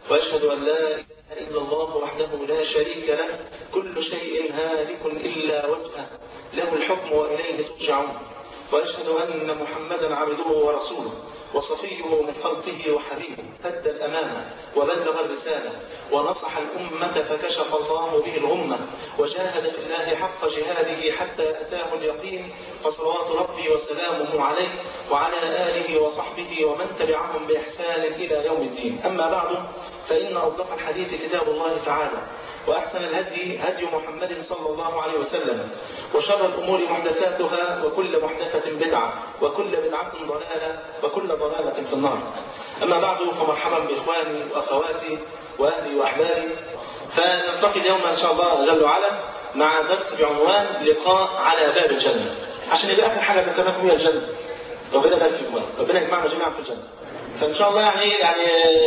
وأشهد أن لا إله إلا الله وحده لا شريك له كل شيء هالك إلا وجهه له الحكم وإليه ترجعون وأشهد أن محمدا عبده ورسوله وصفيه من خلقه وحبيبه أدى الأمانة وبلغ الرسالة ونصح الأمة فكشف الله به الغمة وجاهد في الله حق جهاده حتى أتاه اليقين فصلوات ربي وسلامه عليه وعلى آله وصحبه ومن تبعهم بإحسان إلى يوم الدين أما بعد فإن أصدق الحديث كتاب الله تعالى وأحسن الهدي هدي محمد صلى الله عليه وسلم وشر الأمور محدثاتها وكل محدثة بدعة وكل بدعة ضلالة وكل ضلالة في النار أما بعد فمرحبا بإخواني وأخواتي وأهلي وأحبابي فنلتقي اليوم إن شاء الله جل وعلا مع درس بعنوان لقاء على باب الجنة عشان يبقى آخر حاجة ذكرناكم هي الجنة ربنا يبارك فيكم ربنا يجمعنا جميعا في الجنة فان شاء الله يعني يعني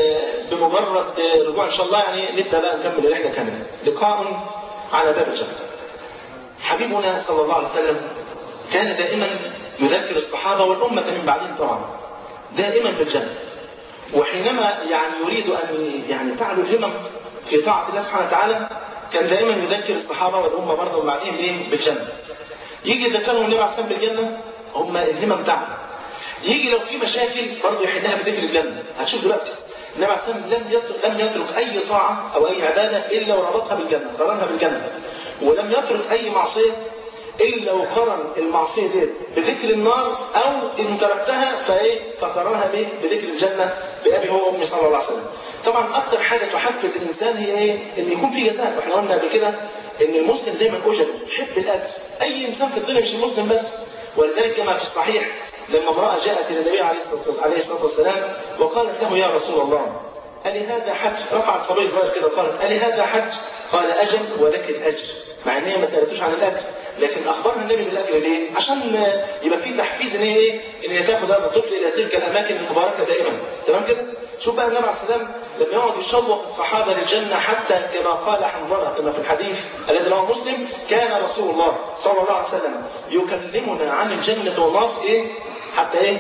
بمجرد رجوع ان شاء الله يعني نبدا بقى نكمل الرحله كامله لقاء على باب الجنه حبيبنا صلى الله عليه وسلم كان دائما يذكر الصحابه والامه من بعدهم طبعا دائما بالجنه وحينما يعني يريد ان يعني تعلو الهمم في طاعه الله سبحانه وتعالى كان دائما يذكر الصحابه والامه برضه من بعدهم ايه بالجنه يجي يذكرهم النبي عليه الصلاه والسلام بالجنه هم الهمم بتاعهم يجي لو في مشاكل برضه يحلها بذكر الجنة هتشوف دلوقتي النبي عليه الصلاة والسلام لم يترك لم يترك أي طاعة أو أي عبادة إلا وربطها بالجنة قرنها بالجنة ولم يترك أي معصية إلا وقرن المعصية دي بذكر النار أو إن تركتها فإيه فقرنها به بذكر الجنة بأبي هو وأمي صلى الله عليه وسلم طبعا أكثر حاجة تحفز الإنسان هي إيه؟ إن يكون في جزاء وإحنا قلنا قبل كده إن المسلم دايما أجل يحب الأجر أي إنسان في الدنيا مش المسلم بس ولذلك كما في الصحيح لما امرأة جاءت إلى النبي عليه الصلاة والسلام وقالت له يا رسول الله ألي هذا حج رفعت صبي صغير كده وقالت ألي هذا حج قال أجل ولك الأجر مع ان هي ما سالتوش عن الاجر لكن اخبرها النبي بالاجر ليه؟ عشان يبقى في تحفيز ان هي ايه؟ ان هي تاخذ هذا الطفل الى تلك الاماكن المباركه دائما تمام كده؟ شوف بقى النبي عليه السلام لما يقعد يشوق الصحابه للجنه حتى كما قال حنظله كما في الحديث الذي رواه مسلم كان رسول الله صلى الله عليه وسلم يكلمنا عن الجنه والنار ايه؟ حتى ايه؟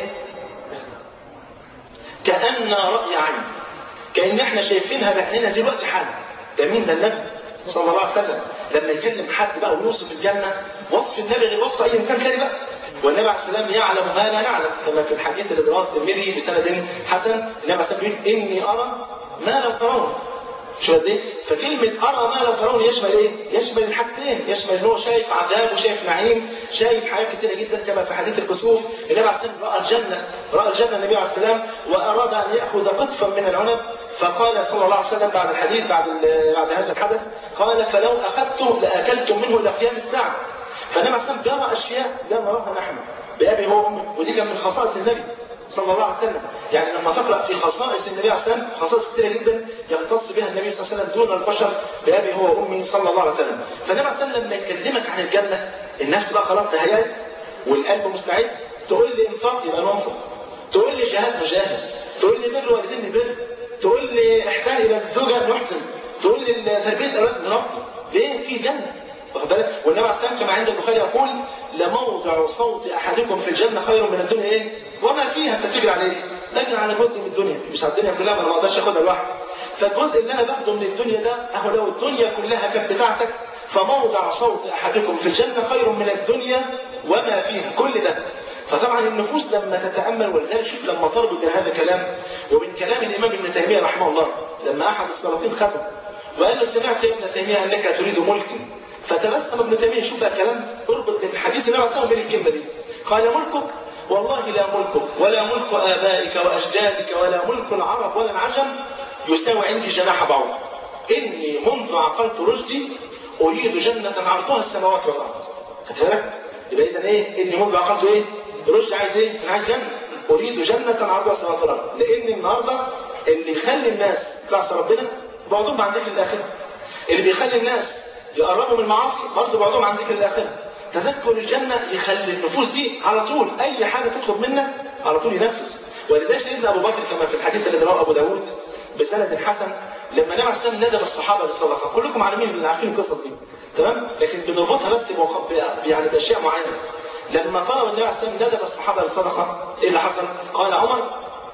كأن رأي عين كأن احنا شايفينها بعيننا دلوقتي حالا ده مين ده النبي صلى الله عليه وسلم لما يكلم حد بقى ويوصف الجنة وصف النبي غير وصف أي إنسان تاني بقى والنبي عليه السلام يعلم ما لا نعلم كما في الحديث الذي رواه الترمذي بسند حسن النبي عليه السلام يقول إني أرى ما لا ترون شو قد ايه؟ فكلمة أرى ما لا ترون يشمل إيه؟ يشمل الحاجتين، يشمل إن هو شايف عذاب وشايف نعيم، شايف حاجات كتيرة جدا كما في حديث الكسوف، النبي عليه السلام رأى الجنة، رأى الجنة النبي عليه السلام وأراد أن يأخذ قطفا من العنب، فقال صلى الله عليه وسلم بعد الحديث بعد بعد هذا الحدث، قال فلو أخذته لأكلتم منه إلى قيام الساعة. فالنبي عليه السلام يرى أشياء لا نراها نحن بأبي هو وأمي، ودي كان من خصائص النبي. صلى الله عليه وسلم يعني لما تقرأ في خصائص النبي عليه السلام خصائص كثيرة جدا يختص بها النبي صلى الله عليه وسلم دون البشر بأبي هو وأمي صلى الله عليه وسلم فالنبي عليه السلام لما يكلمك عن الجنة النفس بقى خلاص تهيأت والقلب مستعد تقول لي انفاق يبقى ننفق تقول لي جهاد نجاهد تقول لي بر والدين نبر تقول لي إحسان إلى الزوجة نحسن تقول لي تربية أولاد نربي ليه في جنة واخد بالك والنبي عليه السلام كما عند البخاري يقول لموضع صوت احدكم في الجنه خير من الدنيا ايه؟ وما فيها انت بتجري على ايه؟ لكن على جزء من الدنيا مش على الدنيا كلها ما انا ما اقدرش اخدها لوحدي فالجزء اللي انا باخده من الدنيا ده اهو لو الدنيا كلها كانت بتاعتك فموضع صوت احدكم في الجنه خير من الدنيا وما فيها كل ده فطبعا النفوس لما تتامل ولذلك شوف لما تربط بين هذا الكلام وبين كلام الامام ابن تيميه رحمه الله لما احد السلاطين خده وقال له سمعت يا ابن تيميه انك تريد ملكي فتبسم ابن تيميه شوف بقى كلام اربط بين حديث النبي صلى الله عليه وسلم الكلمه دي قال ملكك والله لا ملكك ولا ملك ابائك واجدادك ولا ملك العرب ولا العجم يساوي عندي جناح بعوض اني منذ عقلت رشدي اريد جنه عرضها السماوات والارض خدت بالك؟ يبقى اذا ايه؟ اني منذ عقلت ايه؟ رشدي عايز ايه؟ انا عايز جنه اريد جنه عرضها السماوات والارض لان النهارده اللي يخلي الناس تعصي ربنا بعضهم عن ذكر الاخره اللي بيخلي الناس يقربوا من المعاصي برضه بعضهم عن ذكر الاخره تذكر الجنه يخلي النفوس دي على طول اي حاجه تطلب منا على طول ينفذ ولذلك سيدنا ابو بكر كما في الحديث الذي رواه ابو داود بسند حسن لما النبي عليه السلام ندب الصحابه للصدقه كلكم عارفين عارفين القصص دي تمام لكن بنربطها بس يعني باشياء معينه لما طلب النبي عليه السلام ندب الصحابه للصدقه ايه اللي حصل؟ قال عمر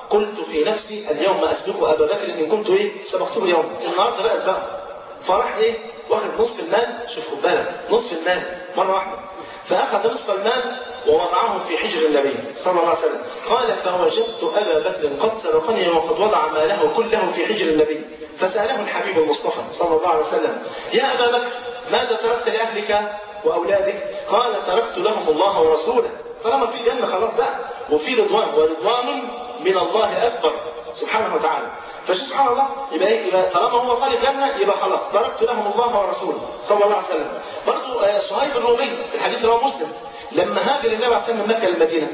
قلت في نفسي اليوم اسبق ابا بكر ان كنت ايه سبقته يوم النهارده بقى اسبقه فراح ايه واخد نصف المال شوف خد بالك نصف المال مره واحده فاخذ نصف المال ووضعه في حجر النبي صلى الله عليه وسلم قال فوجدت ابا بكر قد سبقني وقد وضع ماله كله في حجر النبي فساله الحبيب المصطفى صلى الله عليه وسلم يا ابا بكر ماذا تركت لاهلك واولادك قال تركت لهم الله ورسوله طالما في جنه خلاص بقى وفي رضوان ورضوان من الله اكبر سبحانه وتعالى فشوف سبحان الله يبقى ايه يبقى طالما هو طالب جنه يبقى خلاص تركت لهم الله ورسوله صلى الله عليه وسلم برضه آه صهيب الرومي الحديث رواه مسلم لما هاجر النبي عليه الصلاه والسلام من مكه للمدينه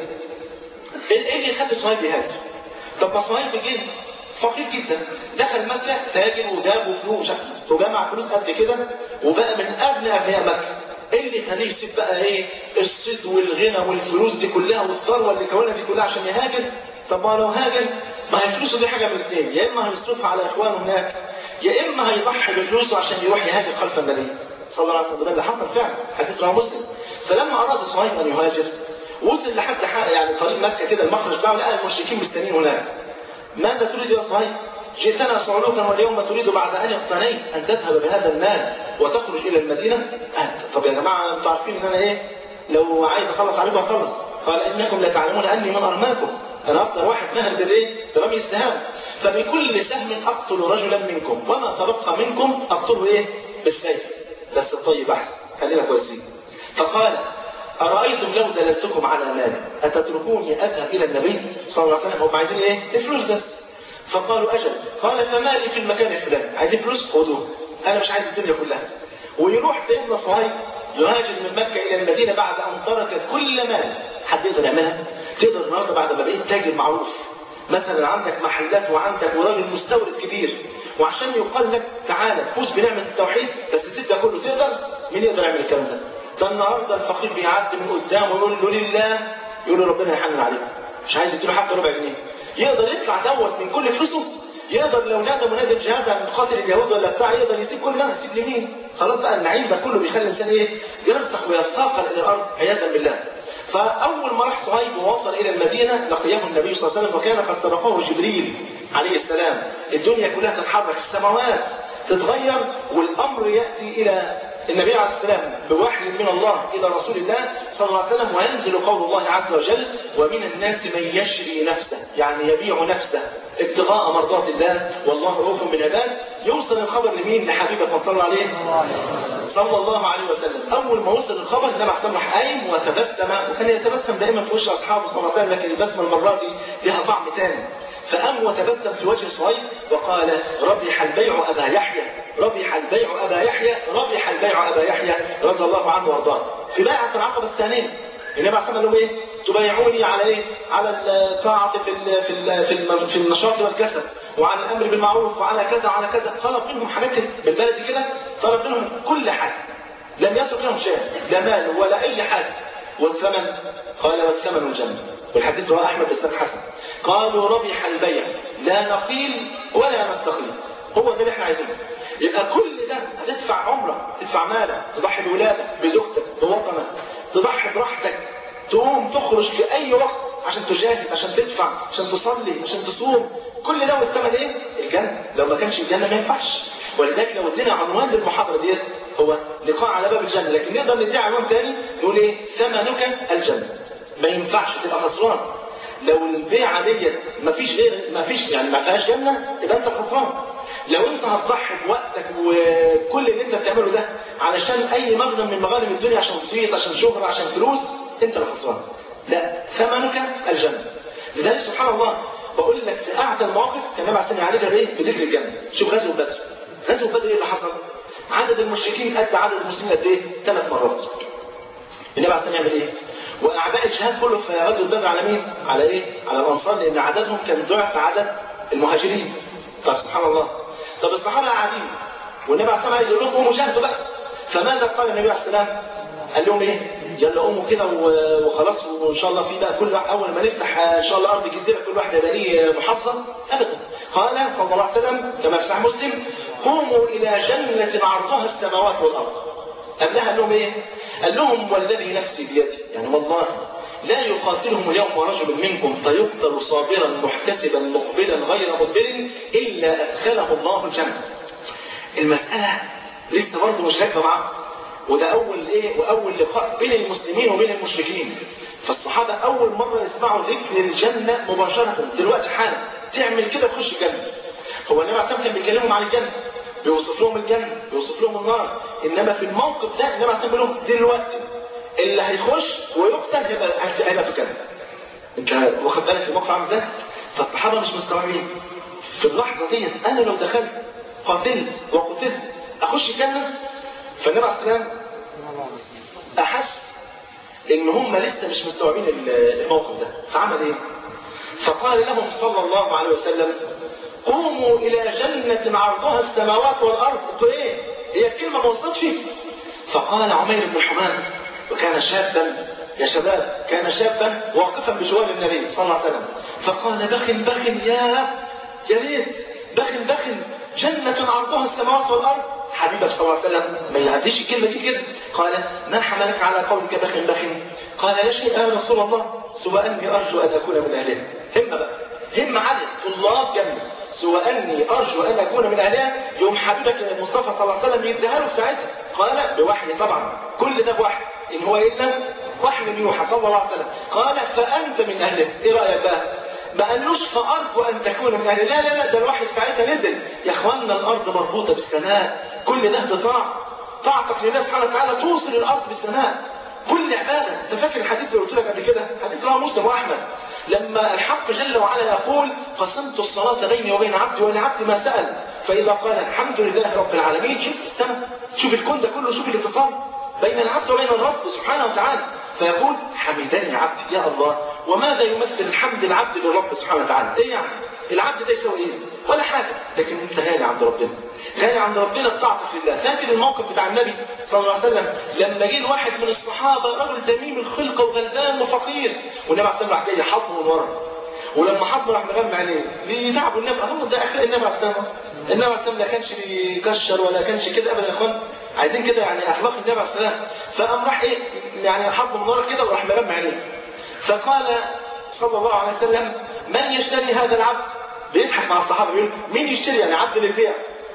ايه اللي يخلي صهيب يهاجر؟ طب ما صهيب جه فقير جدا دخل مكه تاجر وجاب فلوس وجمع فلوس قد كده وبقى من اغنى اغنياء مكه ايه اللي يخليه يسيب بقى ايه الصيد والغنى والفلوس دي كلها والثروه اللي كونها دي كلها عشان يهاجر طب ما لو هاجر ما هي فلوسه دي حاجه من الاثنين يا اما هيصرفها على اخوانه هناك يا اما هيضحي بفلوسه عشان يروح يهاجر خلف النبي صلى الله عليه وسلم ده اللي حصل فعلا حديث رواه مسلم فلما اراد صهيب ان يهاجر وصل لحد يعني طريق مكه كده المخرج بتاعه لقى المشركين مستنيين هناك ماذا تريد يا صهيب؟ جئتنا صعلوكا واليوم تريد بعد ان اقتنيت ان تذهب بهذا المال وتخرج الى المدينه؟ آه. طب يا جماعه انتوا عارفين ان انا ايه؟ لو عايز اخلص عليكم اخلص قال انكم لا تعلمون اني من ارماكم انا اكثر واحد مهل بالايه؟ برمي السهام فبكل سهم اقتل رجلا منكم وما تبقى منكم اقتله ايه؟ بالسيف بس الطيب احسن خلينا كويسين فقال أرأيتم لو دللتكم على مال أتتركوني أذهب إلى النبي صلى الله عليه وسلم هم عايزين إيه؟ الفلوس بس فقالوا أجل قال فمالي في المكان الفلاني عايزين فلوس خدوه أنا مش عايز الدنيا كلها ويروح سيدنا صهيب يهاجر من مكة إلى المدينة بعد أن ترك كل مال حد يقدر يعملها؟ تقدر النهارده بعد ما بقيت تاجر معروف مثلا عندك محلات وعندك وراجل مستورد كبير وعشان يقال لك تعالى فوز بنعمة التوحيد بس تسيب ده كله تقدر؟ مين يقدر يعمل الكلام ده؟ فالنهارده الفقير بيعدي من قدامه ويقول له لله يقول له ربنا يحنن عليك مش عايز يديله حتى ربع جنيه يقدر يطلع دوت من كل فلوسه يقدر لو نادى منادي الجهاد عن قاتل اليهود ولا بتاع يقدر يسيب كل ده يسيب لمين؟ خلاص بقى النعيم ده كله بيخلي الانسان ايه؟ يرسخ ويثاقل الى الارض عياذا بالله. فاول ما راح صهيب ووصل الى المدينه لقيه النبي صلى الله عليه وسلم وكان قد سبقه جبريل عليه السلام. الدنيا كلها تتحرك السماوات تتغير والامر ياتي الى النبي عليه السلام بوحي من الله الى رسول الله صلى الله عليه وسلم وينزل قول الله عز وجل ومن الناس من يشري نفسه يعني يبيع نفسه ابتغاء مرضات الله والله رؤوف بالعباد يوصل الخبر لمين؟ لحبيبك من صلى عليه صلى الله عليه وسلم اول ما وصل الخبر النبي عليه الصلاه قايم وتبسم وكان يتبسم دائما في وجه اصحابه صلى الله عليه وسلم لكن البسمه المره دي لها طعم ثاني فقام وتبسم في وجه صهيب وقال ربح البيع ابا يحيى ربح البيع ابا يحيى ربح البيع ابا يحيى رضي الله عنه وارضاه في بيعه العقبه الثانيه النبي عليه الصلاه والسلام ايه؟ تبايعوني على ايه؟ على الطاعه في ال في ال في, ال في النشاط والكسل وعلى الامر بالمعروف وعلى كذا وعلى كذا طلب منهم حاجات كده بالبلدي كده طلب منهم كل حاجه لم يترك لهم شيء لا مال ولا اي حاجه والثمن قال والثمن الجنه والحديث رواه احمد باسناد حسن قالوا ربح البيع لا نقيل ولا نستقيل هو ده اللي احنا عايزينه يبقى كل ده هتدفع عمرك تدفع مالك تضحي بولادك بزوجتك بوطنك تضحي براحتك تقوم تخرج في اي وقت عشان تجاهد عشان تدفع عشان تصلي عشان تصوم كل ده والثمن ايه؟ الجنه لو ما كانش الجنه ما ينفعش ولذلك لو ادينا عنوان للمحاضره ديت هو لقاء على باب الجنه لكن نقدر ندي عنوان ثاني نقول ايه؟ ثمنك الجنه ما ينفعش تبقى خسران لو البيعه ديت ما فيش غير ما فيش يعني ما فيهاش جنه يبقى انت خسران لو انت هتضحي بوقتك وكل اللي انت بتعمله ده علشان اي مغنم من مغانم الدنيا عشان صيت عشان شهره عشان فلوس انت اللي خسران لا ثمنك الجنه لذلك سبحان الله بقول لك في اعدى المواقف كان النبي عليه عليها بايه؟ بذكر الجنه شوف غزوه بدر غزوه بدر ايه اللي حصل؟ عدد المشركين قد عدد المسلمين قد ايه؟ ثلاث مرات النبي عليه الصلاه يعمل ايه؟ واعباء الجهاد كله في غزوه بدر على مين؟ على ايه؟ على الانصار لان عددهم كان ضعف عدد المهاجرين طب سبحان الله طب الصحابه قاعدين والنبي عليه الصلاه عايز يقول لهم قوموا جاهدوا بقى فماذا قال النبي عليه السلام؟ قال لهم ايه؟ يلا قوموا كده وخلاص وان شاء الله في بقى كل واحد اول ما نفتح ان شاء الله ارض الجزيره كل واحد يبقى ليه محافظه ابدا قال صلى الله عليه وسلم كما في صحيح مسلم قوموا الى جنه عرضها السماوات والارض قبلها قال لهم ايه؟ قال لهم والذي نفسي بيدي يعني والله لا يقاتلهم اليوم رجل منكم فيقتل صابرا محتسبا مقبلا غير مدبر إلا أدخله الله الجنة المسألة لسه برضه مش راكبة معاه وده أول إيه وأول لقاء بين المسلمين وبين المشركين فالصحابة أول مرة يسمعوا ذكر الجنة مباشرة دلوقتي حالا تعمل كده تخش الجنة هو النبي عليه الصلاة كان بيكلمهم عن الجنة بيوصف لهم الجنة بيوصف لهم النار إنما في الموقف ده النبي عليه الصلاة بيقول لهم دلوقتي اللي هيخش ويقتل هيبقى هيبقى في الجنة انت واخد بالك الموقف عامل ازاي؟ فالصحابة مش مستوعبين في اللحظة ديت أنا لو دخلت قاتلت وقتلت أخش الجنة فالنبي عليه السلام أحس إن هم لسه مش مستوعبين الموقف ده فعمل إيه؟ فقال لهم صلى الله عليه وسلم قوموا إلى جنة عرضها السماوات والأرض انتوا إيه؟ هي الكلمة ما وصلتش فقال عمير بن حمام وكان شابا يا شباب كان شابا واقفا بجوار النبي صلى الله عليه وسلم فقال بخ بخ يا يا ريت بخ بخ جنة عرضها السماوات والأرض حبيبك صلى الله عليه وسلم ما يعديش الكلمة دي كده قال ما حملك على قولك بخ بخ قال لا شيء يا رسول الله سوى أني أرجو أن أكون من أهلها همة بقى همة عالية طلاب جنة سوى أني أرجو أن أكون من أهلها يوم حبيبك المصطفى صلى الله عليه وسلم يديها له في ساعتها قال بوحي طبعا كل ده بوحي إن هو إلا وحي من يوحى صلى الله عليه وسلم قال فأنت من أهله إيه رأيك بقى ما قالوش فأرجو أن تكون من أهله لا لا لا ده الوحي في ساعتها نزل يا إخواننا الأرض مربوطة بالسماء كل ده بطاعة طاعتك لله سبحانه وتعالى توصل الأرض بالسماء كل عبادة أنت فاكر الحديث اللي قلت لك قبل كده حديث رواه مسلم وأحمد لما الحق جل وعلا يقول قسمت الصلاة بيني وبين عبدي ولعبدي ما سأل فإذا قال الحمد لله رب العالمين شوف السماء شوف الكون ده كله شوف الاتصال بين العبد وبين الرب سبحانه وتعالى فيقول حمدني عبدي يا الله وماذا يمثل الحمد العبد للرب سبحانه وتعالى ايه يعني العبد ده يسوي ايه ولا حاجة لكن انت غالي عند ربنا غالي عند ربنا بطاعتك لله فاكر الموقف بتاع النبي صلى الله عليه وسلم لما جه واحد من الصحابة رجل دميم الخلقة وغلبان وفقير والنبي عليه الصلاة والسلام راح جاي حضنه من ورا ولما حضنه راح مغمى عليه بيتعبوا النبي هو ده اخلاق النبي عليه الصلاه والسلام النبي عليه الصلاه والسلام لا كانش بيكشر ولا كانش كده ابدا يا اخوان عايزين كده يعني اخلاق النبي عليه الصلاه والسلام فقام راح ايه يعني حضنه من ورا كده وراح مغمى عليه فقال صلى الله عليه وسلم من يشتري هذا العبد بيضحك مع الصحابه بيقول مين يشتري يعني عبد للبيع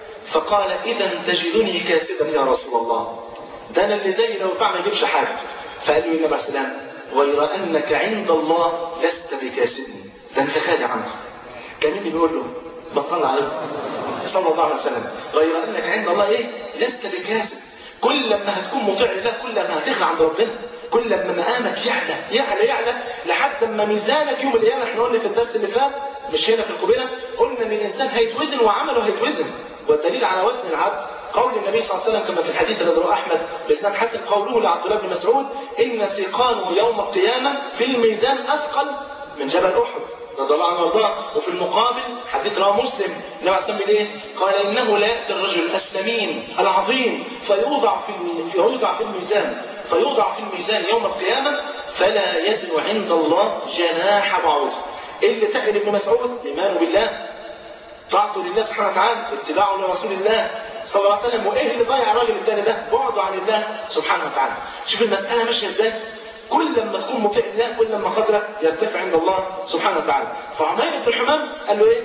فقال اذا تجدني كاسدا يا رسول الله ده انا اللي زي لو الباع ما يجيبش حاجه فقال له النبي عليه السلام غير انك عند الله لست بكاسد ده انت خالي عنه كان اللي بيقول له بصلى عليه صلى الله عليه وسلم غير انك عند الله ايه لست بكاسد كل لما هتكون مطيع لله كل لما هتغنى عند ربنا كل لما مقامك يعلى يعلى يعلى لحد ما ميزانك يوم القيامه احنا قلنا في الدرس اللي فات مش هنا في القبيله قلنا ان الانسان هيتوزن وعمله هيتوزن والدليل على وزن العبد قول النبي صلى الله عليه وسلم كما في الحديث الذي رواه احمد باسناد حسن قوله لعبد الله بن مسعود ان سيقانه يوم القيامه في الميزان اثقل من جبل احد رضي الله عنه وارضاه وفي المقابل حديث رواه مسلم النبي عليه الصلاه ايه؟ قال انه لا ياتي الرجل السمين العظيم فيوضع في فيوضع في الميزان فيوضع في الميزان يوم القيامه فلا يزن عند الله جناح بعوضه اللي تقل ابن مسعود ايمانه بالله طاعته لله سبحانه وتعالى اتباعه لرسول الله صلى الله عليه وسلم وايه اللي ضيع الراجل الثاني ده بعده عن الله سبحانه وتعالى شوف المساله ماشيه ازاي كل لما تكون مطيع لله كل لما قدرك يرتفع عند الله سبحانه وتعالى فعمير بن حمام قال له ايه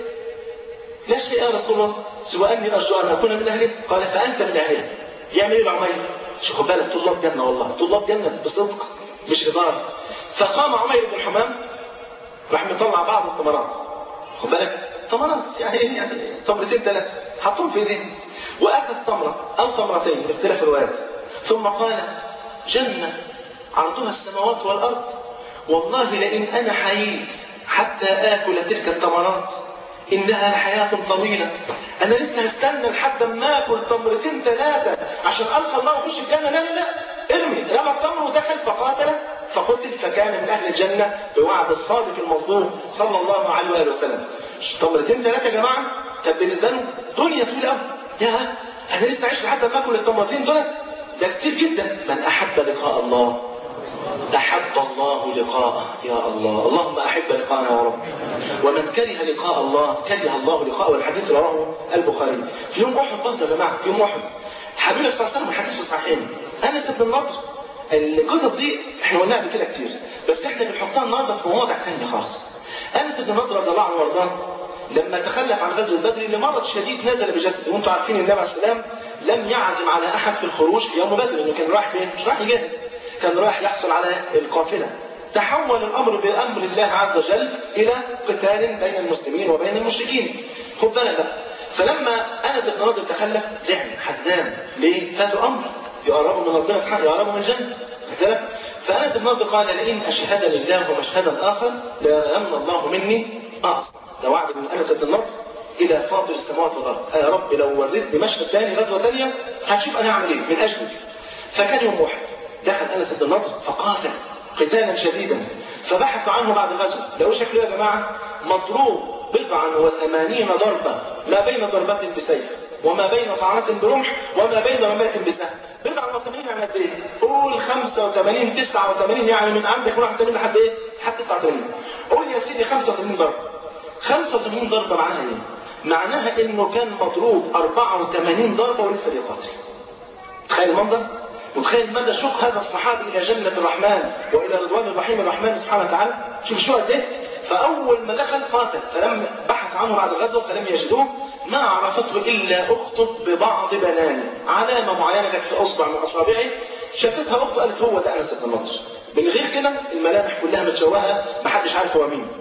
لا شيء يا رسول الله سوى اني ارجو ان اكون من اهله قال فانت من اهله يعمل ايه عمير شوف خد بالك طلاب جنه والله طلاب جنه بصدق مش هزار فقام عمير بن حمام راح مطلع بعض الثمرات خد بالك تمرات يعني يعني تمرتين ثلاثه حطهم في ايديه واخذ تمره او تمرتين باختلاف الروايات ثم قال جنه عرضها السماوات والارض والله لئن انا حييت حتى اكل تلك التمرات انها لحياه طويله انا لسه هستنى لحد ما اكل تمرتين ثلاثه عشان القى الله واخش الجنه لا لا لا ارمي رمى التمر ودخل فقاتل فقتل فكان من اهل الجنه بوعد الصادق المصدوق صلى الله عليه واله وسلم تمرتين ثلاثه يا جماعه كانت بالنسبه له دنيا طويله قوي يا انا لسه عايش لحد ما اكل التمرتين دولت ده كتير جدا من احب لقاء الله أحب الله لقاءه يا الله اللهم أحب لقاءنا يا رب ومن كره لقاء الله كره الله لقاءه والحديث رواه البخاري في يوم أحد برضه يا جماعة في يوم أحد حبيبي صلى الله عليه وسلم الحديث في الصحيحين أنس بن النضر القصص دي احنا قلناها قبل كده كتير بس احنا بنحطها النهارده في مواضع ثانيه خالص انس بن نضر رضي الله عنه وارضاه لما تخلف عن غزوه بدر لمرض شديد نزل بجسده وانتم عارفين النبي عليه السلام لم يعزم على احد في الخروج في يوم بدر لانه كان رايح فين؟ مش رايح يجاهد كان رايح يحصل على القافله تحول الامر بامر الله عز وجل الى قتال بين المسلمين وبين المشركين خد بالك بقى فلما انس بن نضر تخلف زعل حزنان ليه؟ فاتوا امر يقربوا من ربنا سبحانه يقربوا من الجنه خد بالك؟ فانس بن نضر قال لئن اشهدني الله مشهدا اخر لان الله مني اعصى ده وعد من انس بن نضر الى فاطر السماوات والارض يا رب لو وريتني مشهد ثاني غزوه ثانيه هتشوف انا اعمل ايه من اجلك فكان يوم واحد دخل انس بن نضر فقاتل قتالا شديدا فبحثوا عنه بعد الغزو لقوا شكله يا جماعه مضروب بضعا وثمانين ضربه ما بين ضربة بسيف وما بين طعنة برمح وما بين رماة بسهم بضعا وثمانين يعني قد ايه؟ قول 85 89 يعني من عندك من 81 لحد ايه؟ لحد 89 قول يا سيدي 85 ضربه 85 ضربه معناها ايه؟ معناها انه كان مضروب 84 ضربه ولسه بيقاتل تخيل المنظر؟ وتخيل مدى شوق هذا الصحابي الى جنه الرحمن والى رضوان الرحيم الرحمن سبحانه وتعالى شوف شو قد ايه فاول ما دخل قاتل فلم بحث عنه بعد الغزوه فلم يجدوه ما عرفته الا اخته ببعض بنانه علامه معينه كانت في اصبع من اصابعه شافتها اخته قالت هو ده انس بن نضر من غير كده الملامح كلها متشوهه محدش عارف هو مين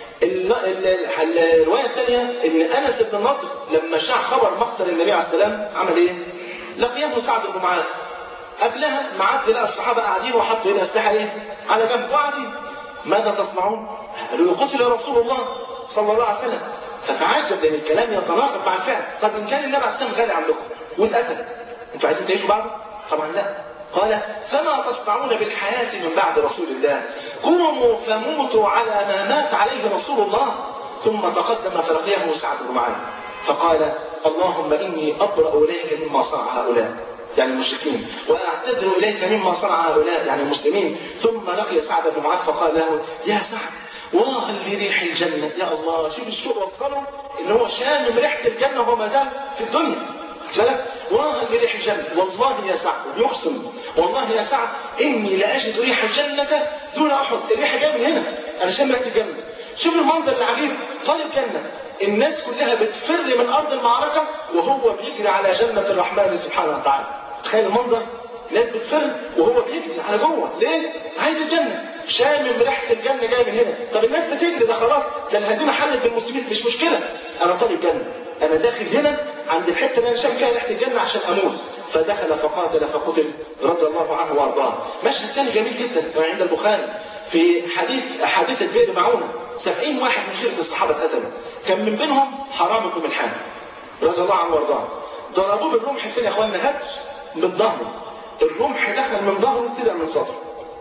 الروايه الثانيه ان انس بن نضر لما شاع خبر مقتل النبي عليه السلام عمل ايه؟ لقيه سعد بن معاذ قبلها معدي لقى الصحابه قاعدين وحطوا الاسلحه ايه؟ على جنب وقاعدين ماذا تصنعون؟ قالوا له قتل رسول الله صلى الله عليه وسلم فتعجب لان الكلام يتناقض مع الفعل طب ان كان النبي عليه السلام غالي عندكم واتقتل انتوا عايزين تعيشوا بعده؟ طبعا لا قال فما تصنعون بالحياة من بعد رسول الله قوموا فموتوا على ما مات عليه رسول الله ثم تقدم فلقيه سعد بن معاذ فقال اللهم إني أبرأ إليك مما صنع هؤلاء يعني المشركين وأعتذر إليك مما صنع هؤلاء يعني المسلمين ثم لقي سعد بن معاذ فقال له يا سعد واه لريح الجنة يا الله شوف الشوق وصله إن هو شامم ريحة الجنة وهو ما زال في الدنيا بالك واه لريح الجنة والله يا سعد يقسم والله يا سعد إني لأجد ريح الجنة دون أحد الريحة جاية من هنا أنا شام ريحة الجنة شوف المنظر العجيب طالب جنة الناس كلها بتفر من أرض المعركة وهو بيجري على جنة الرحمن سبحانه وتعالى تخيل المنظر ناس بتفر وهو بيجري على جوه ليه؟ عايز الجنة شامم ريحة الجنة جاية من هنا طب الناس بتجري ده خلاص ده الهزيمة حلت بالمسلمين مش مشكلة أنا طالب جنة أنا داخل هنا عند الحتة اللي أنا شام فيها ريحة الجنة عشان أموت فدخل فقاتل فقتل رضي الله عنه وأرضاه مشهد ثاني جميل جدا عند البخاري في حديث حديث البئر معونة 70 واحد من خيرة الصحابة اتقتلوا كان من بينهم حرام بن ملحان رضي الله عنه وارضاه ضربوه بالرمح فين يا اخوانا هدر من ظهره الرمح دخل من ظهره طلع من صدره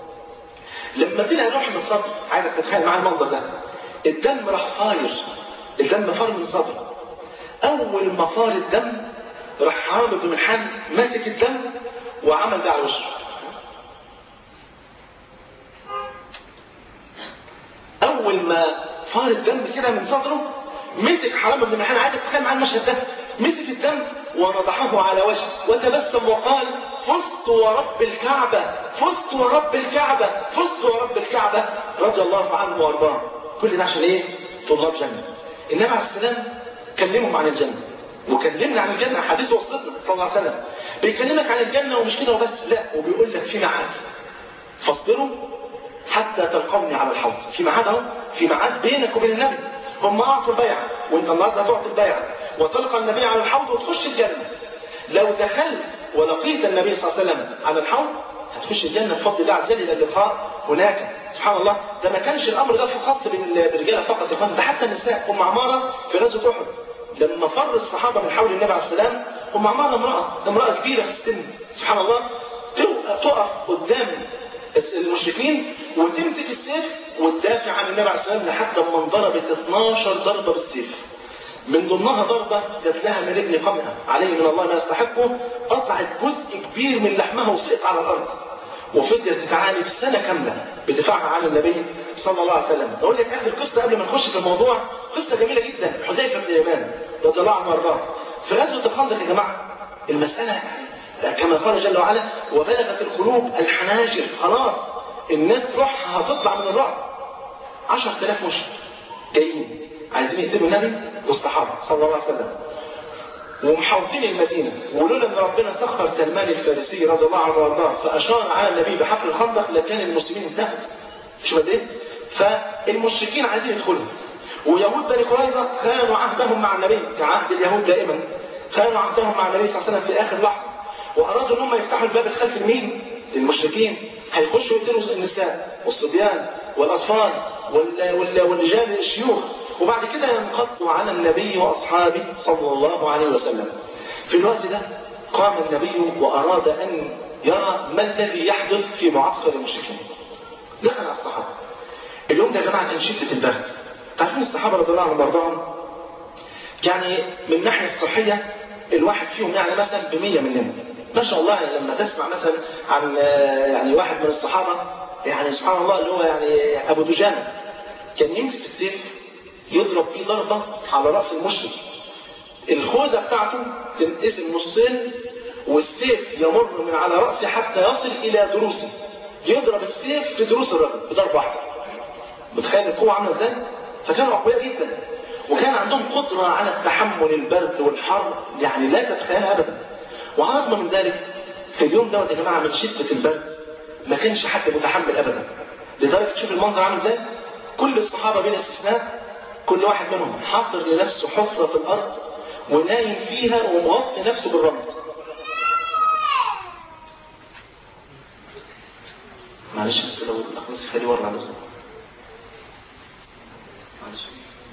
لما طلع الرمح من الصدر عايزك تتخيل معايا المنظر ده الدم راح فاير الدم فار من صدره اول ما فار الدم راح حرام بن ملحان مسك الدم وعمل ده على وشه اول ما فار الدم كده من صدره مسك حرام بن ملحان عايزك تتخيل معايا المشهد ده مسك الدم ونضحه على وجهه وتبسم وقال فزت ورب الكعبة فزت ورب الكعبة فزت ورب الكعبة رضي الله عنه وارضاه كل ده عشان ايه طلاب جنة النبي عليه السلام كلمهم عن الجنة وكلمنا عن الجنة حديث وصلتنا صلى الله عليه وسلم بيكلمك عن الجنة ومش كده وبس لا وبيقول لك في ميعاد فاصبروا حتى تلقوني على الحوض في ميعاد اهو في ميعاد بينك وبين النبي هم اعطوا البيعة وانت النهارده هتعطي البيعة وتلقى النبي على الحوض وتخش الجنة لو دخلت ولقيت النبي صلى الله عليه وسلم على الحوض هتخش الجنة بفضل الله عز وجل إلى اللقاء هناك سبحان الله ده ما كانش الأمر ده خاص بالرجالة فقط يا اخوان ده حتى النساء أم عمارة في غزوة أحد لما فر الصحابة من حول النبي عليه السلام أم عمارة امرأة امرأة كبيرة في السن سبحان الله تقف قدام المشركين وتمسك السيف وتدافع عن النبي عليه السلام لحد ما انضربت 12 ضربة بالسيف من ضمنها ضربة جات لها من ابن قمها عليه من الله ما يستحقه قطعت جزء كبير من لحمها وسقط على الأرض وفضلت تتعالج سنة كاملة بدفاعها عن النبي صلى الله عليه وسلم أقول لك آخر قصة قبل ما نخش في الموضوع قصة جميلة جدا حذيفة بن اليمان رضي الله عنه وارضاه في غزوة الخندق يا جماعة المسألة كما قال جل وعلا وبلغت القلوب الحناجر خلاص الناس روحها هتطلع من الرعب 10000 مشرك جايين عايزين يقتلوا النبي والصحابه صلى الله عليه وسلم ومحاوطين المدينة ولولا ان ربنا سخر سلمان الفارسي رضي الله عنه وارضاه فاشار على النبي بحفر الخندق لكان المسلمين انتهوا شوف قد ايه فالمشركين عايزين يدخلوا ويهود بني قريظه خانوا عهدهم مع النبي كعهد اليهود دائما خانوا عهدهم مع النبي صلى الله عليه وسلم في اخر لحظه وارادوا ان هم يفتحوا الباب الخلفي لمين؟ للمشركين هيخشوا يقتلوا النساء والصبيان والاطفال وال- وال- والرجال الشيوخ وبعد كده ينقضوا على النبي واصحابه صلى الله عليه وسلم. في الوقت ده قام النبي واراد ان يرى ما الذي يحدث في معسكر المشركين. دخل على الصحابه. اليوم ده يا جماعه كان شده البرد. تعرفين الصحابه رضي الله عنهم وارضاهم يعني من الناحيه الصحيه الواحد فيهم يعني مثلا ب 100 مننا. ما شاء الله يعني لما تسمع مثلا عن آه، يعني واحد من الصحابه يعني سبحان الله اللي هو يعني ابو دجانه كان يمسك السيف يضرب بيه ضربه على راس المشرك الخوذه بتاعته تنقسم نصين والسيف يمر من على راسه حتى يصل الى ضروسه يضرب السيف في ضروس الرجل بضربه واحده متخيل القوه عامله ازاي؟ فكانوا اقوياء جدا وكان عندهم قدره على التحمل البرد والحر يعني لا تتخيلها ابدا وعلى الرغم من ذلك في اليوم دوت يا جماعه من شده البرد ما كانش حد متحمل ابدا لدرجه شوف المنظر عامل ازاي كل الصحابه بلا استثناء كل واحد منهم حافر لنفسه حفره في الارض ونايم فيها ومغطي نفسه بالرمل معلش بس لو الاخ نصف خليه ورا على طول معلش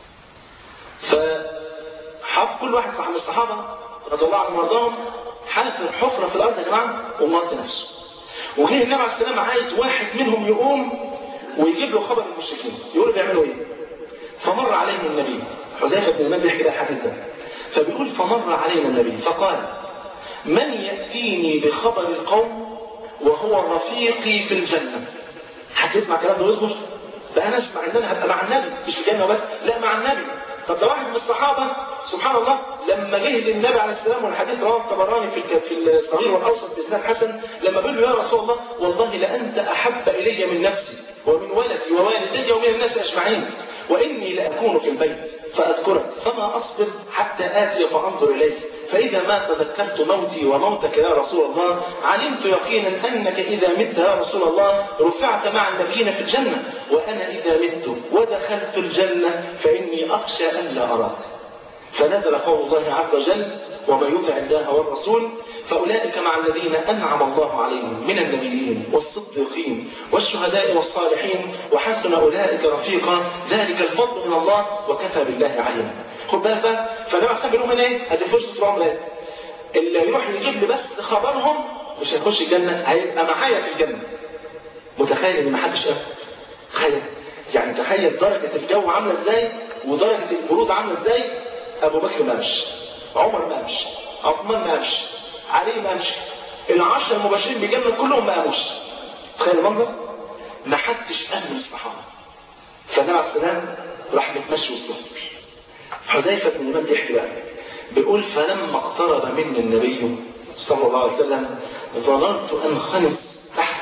فحاف كل واحد صح من الصحابه رضي الله عنهم وارضاهم حافر حفره في الارض يا جماعه ومغطي نفسه وجه النبي عليه السلام عايز واحد منهم يقوم ويجيب له خبر المشركين يقولوا بيعملوا ايه فمر عليهم النبي حذيفه بن اليمان بيحكي بقى الحديث ده فبيقول فمر علينا النبي فقال من ياتيني بخبر القوم وهو رفيقي في الجنه حد يسمع الكلام ده ويصبر بقى انا اسمع ان انا هبقى مع النبي مش في الجنه بس لا مع النبي طب ده واحد من الصحابه سبحان الله لما جه للنبي عليه السلام والحديث رواه الطبراني في الك- في الصغير والاوسط باسناد حسن لما بيقول له يا رسول الله والله لانت احب الي من نفسي ومن ولدي ووالدي ومن الناس اجمعين واني لاكون في البيت فاذكرك فما اصبر حتى اتي فانظر اليك فاذا ما تذكرت موتي وموتك يا رسول الله علمت يقينا انك اذا مت يا رسول الله رفعت مع النبيين في الجنه وانا اذا مت ودخلت الجنه فاني اخشى ان لا اراك فنزل قول الله عز وجل ومن يطع الله والرسول فاولئك مع الذين انعم الله عليهم من النبيين والصديقين والشهداء والصالحين وحسن اولئك رفيقا ذلك الفضل من الله وكفى بالله عليما خد بالك بقى فالنبي عليه الصلاه والسلام بيقول ايه؟ ادي فرصه طول عمره ايه؟ اللي يروح يجيب لي بس خبرهم مش هيخش الجنه هيبقى معايا في الجنه متخيل ان ما حدش قال تخيل يعني تخيل درجه الجو عامله ازاي ودرجه البرود عامله ازاي ابو بكر ما قامش عمر ما قامش عثمان ما قامش علي ما قامش العشره المباشرين بالجنه كلهم ما قاموش تخيل المنظر ما حدش قام من الصحابه فالنبي عليه السلام راح متمشي وسطهم حذيفه بن اليمان بيحكي بقى بيقول فلما اقترب مني النبي صلى الله عليه وسلم ظننت انخنس تحت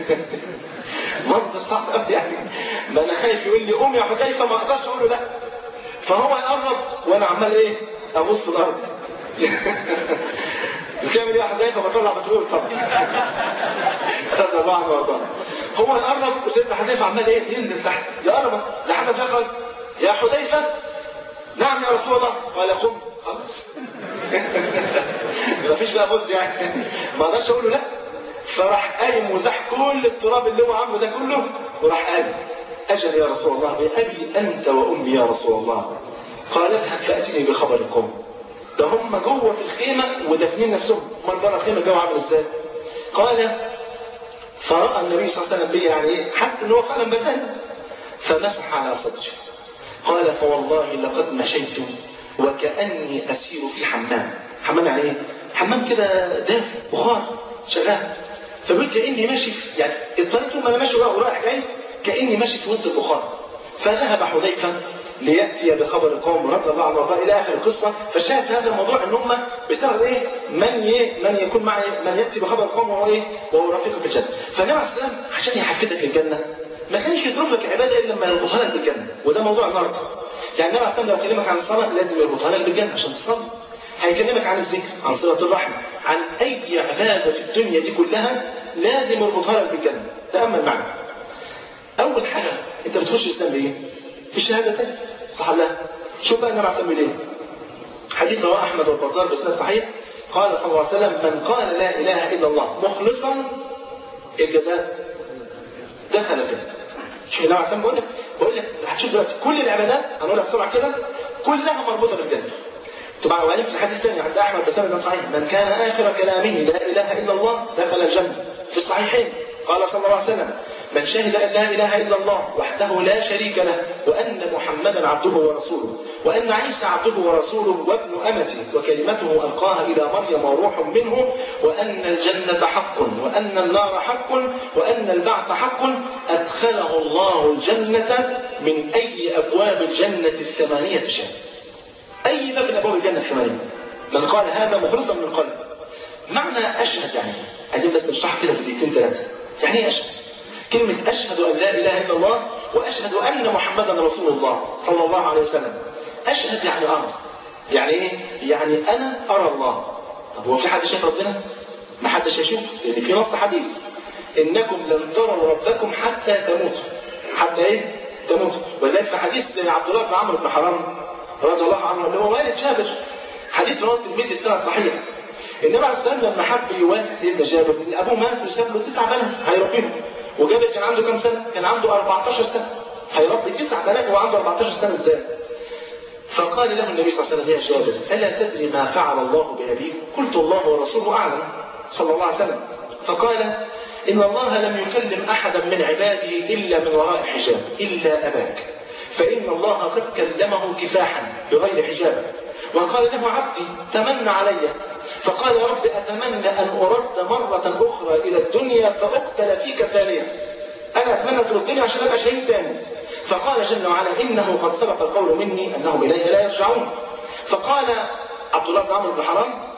منظر صعب قوي يعني ما انا خايف يقول لي قوم يا حذيفه ما اقدرش اقول له لا فهو يقرب وانا عمال ايه ابص في الارض بتعمل ايه يا حذيفه بطلع بترول طبعا رضي الله عنه وارضاه هو يقرب وسيدنا حذيفه عمال ايه ينزل تحت يقرب لحد ما خلاص يا حذيفه نعم يا رسول الله قال قم خلاص مفيش بقى بد يعني ما اقدرش اقول له لا فراح قايم وزح كل التراب اللي هو عامله ده كله وراح قال اجل يا رسول الله بابي انت وامي يا رسول الله قال اذهب فاتني بخبر القوم ده هم جوه في الخيمه ودافنين نفسهم امال بره الخيمه الجو عامل ازاي؟ قال فراى النبي صلى الله عليه وسلم بيه يعني ايه؟ حس ان هو فعلا بدان فمسح على صدره قال فوالله لقد مشيت وكاني اسير في حمام حمام يعني ايه؟ حمام كده دافي بخار شغال فبيقول كاني ماشي في يعني الطريق طول ما انا ماشي وراه ورايح جاي كاني ماشي في وسط البخار فذهب حذيفه لياتي بخبر قوم رضي الله عنه وارضاه الى اخر القصه فالشاهد في هذا الموضوع ان هم بسبب ايه؟ من ي... من يكون معي من ياتي بخبر قوم وهو ايه؟ وهو رفيقه في الجنه فالنبي عليه السلام عشان يحفزك للجنه ما كانش يضرب لك عباده الا لما يربطها لك بالجنه وده موضوع النهارده يعني النبي عليه السلام لو كلمك عن الصلاه لازم يربطها لك بالجنه عشان تصلي هيكلمك عن الذكر عن صله الرحم عن اي عباده في الدنيا دي كلها لازم يربطها لك بالجنه تامل معنا اول حاجه انت بتخش الاسلام بايه؟ بالشهادتين صح لا شوف بقى النبي عليه السلام ايه حديث رواه احمد والبزار باسناد صحيح قال صلى الله عليه وسلم من قال لا اله الا الله مخلصا الجزاء دخل الجنه شوف النبي عليه السلام بيقول لك بقول لك هتشوف دلوقتي كل العبادات هنقولها بسرعه كده كلها مربوطه بالجنه طبعا وبعدين في الحديث الثاني عند احمد بسند صحيح من كان اخر كلامه لا اله الا الله دخل الجنه في الصحيحين قال صلى الله عليه وسلم من شهد ان لا اله الا الله وحده لا شريك له وان محمدا عبده ورسوله وان عيسى عبده ورسوله وابن امته وكلمته القاها الى مريم وروح منه وان الجنه حق وان النار حق وان البعث حق ادخله الله الجنه من اي ابواب الجنه الثمانيه شاء. اي باب من ابواب الجنه الثمانيه. من قال هذا مخلصا من قلبه. معنى اشهد يعني عايزين بس نشرحها كده في دقيقتين ثلاثه. يعني ايه اشهد؟ كلمة أشهد أن لا إله إلا الله وأشهد أن محمدا رسول الله صلى الله عليه وسلم أشهد يعني أرى يعني إيه؟ يعني أنا أرى الله طب هو في حد شايف ربنا؟ ما حدش يشوف لأن في نص حديث إنكم لن تروا ربكم حتى تموتوا حتى إيه؟ تموتوا وذلك في حديث عبد الله بن عمرو بن حرام رضي الله عنه اللي هو والد جابر حديث رواه الترمذي بسند صحيح النبي عليه الصلاه والسلام لما حب يواسي سيدنا جابر ان ابوه مات وساب له تسع بنات هيربيهم وجابر كان عنده كام سنه؟ كان عنده 14 سنه هيربي تسع بنات وهو عنده 14 سنه ازاي؟ فقال له النبي صلى الله عليه وسلم يا جابر الا تدري ما فعل الله بابيك؟ قلت الله ورسوله اعلم صلى الله عليه وسلم فقال ان الله لم يكلم احدا من عباده الا من وراء حجاب الا اباك فان الله قد كلمه كفاحا بغير حجاب وقال له عبدي تمنى علي فقال يا رب أتمنى أن أرد مرة أخرى إلى الدنيا فأقتل فيك ثانية أنا أتمنى تردني عشان أبقى شهيد تاني فقال جل وعلا إنه قد سبق القول مني أنهم إلي لا يرجعون فقال عبد الله بن عمرو بن حرام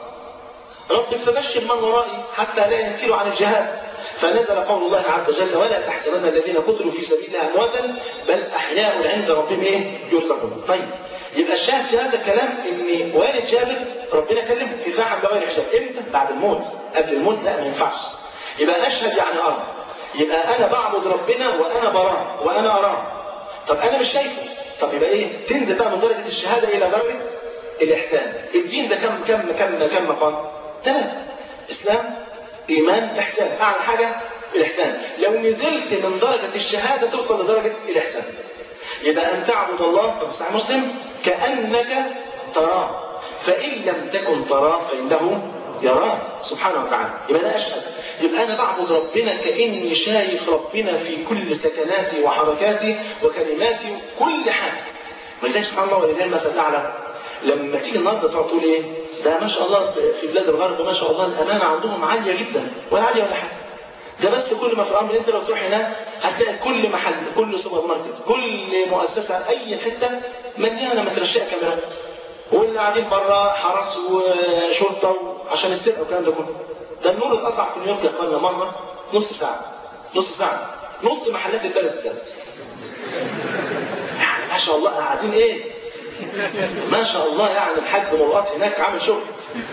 رب فبشر من ورائي حتى لا ينكلوا عن الجهاد فنزل قول الله عز وجل ولا تحسبن الذين قتلوا في سبيل الله امواتا بل احياء عند ربهم ايه يرزقون طيب يبقى الشاهد في هذا الكلام ان والد جابر ربنا كلمه كفاحا بغير حجاب امتى؟ بعد الموت قبل الموت لا ما ينفعش يبقى اشهد يعني ارى يبقى انا بعبد ربنا وانا براه وانا اراه طب انا مش شايفه طب يبقى ايه؟ تنزل بقى من درجه الشهاده الى درجه الاحسان الدين ده كم كم كم كم مقام؟ ثلاثه اسلام ايمان احسان اعلى حاجه الاحسان لو نزلت من درجه الشهاده توصل لدرجه الاحسان يبقى ان تعبد الله في صحيح مسلم كانك تراه فان لم تكن تراه فانه يراه سبحانه وتعالى يبقى انا اشهد يبقى انا بعبد ربنا كاني شايف ربنا في كل سكناتي وحركاتي وكلماتي كل حاجه ولذلك سبحان الله ولله المثل الاعلى لما تيجي النهارده تقعد تقول ايه ده ما شاء الله في بلاد الغرب ما شاء الله الامانه عندهم عاليه جدا ولا عاليه ولا حاجه ده بس كل ما في الامر انت لو تروح هناك هتلاقي كل محل كل سوبر ماركت كل مؤسسه اي حته مليانه مترشقه كاميرات واللي قاعدين بره حرس وشرطه عشان السرقه والكلام ده كله ده النور اتقطع في نيويورك يا اخوانا مره نص ساعه نص ساعه نص محلات البلد اتسدت يعني ما شاء الله قاعدين ايه ما شاء الله يعني الحاج مرات هناك عامل شغل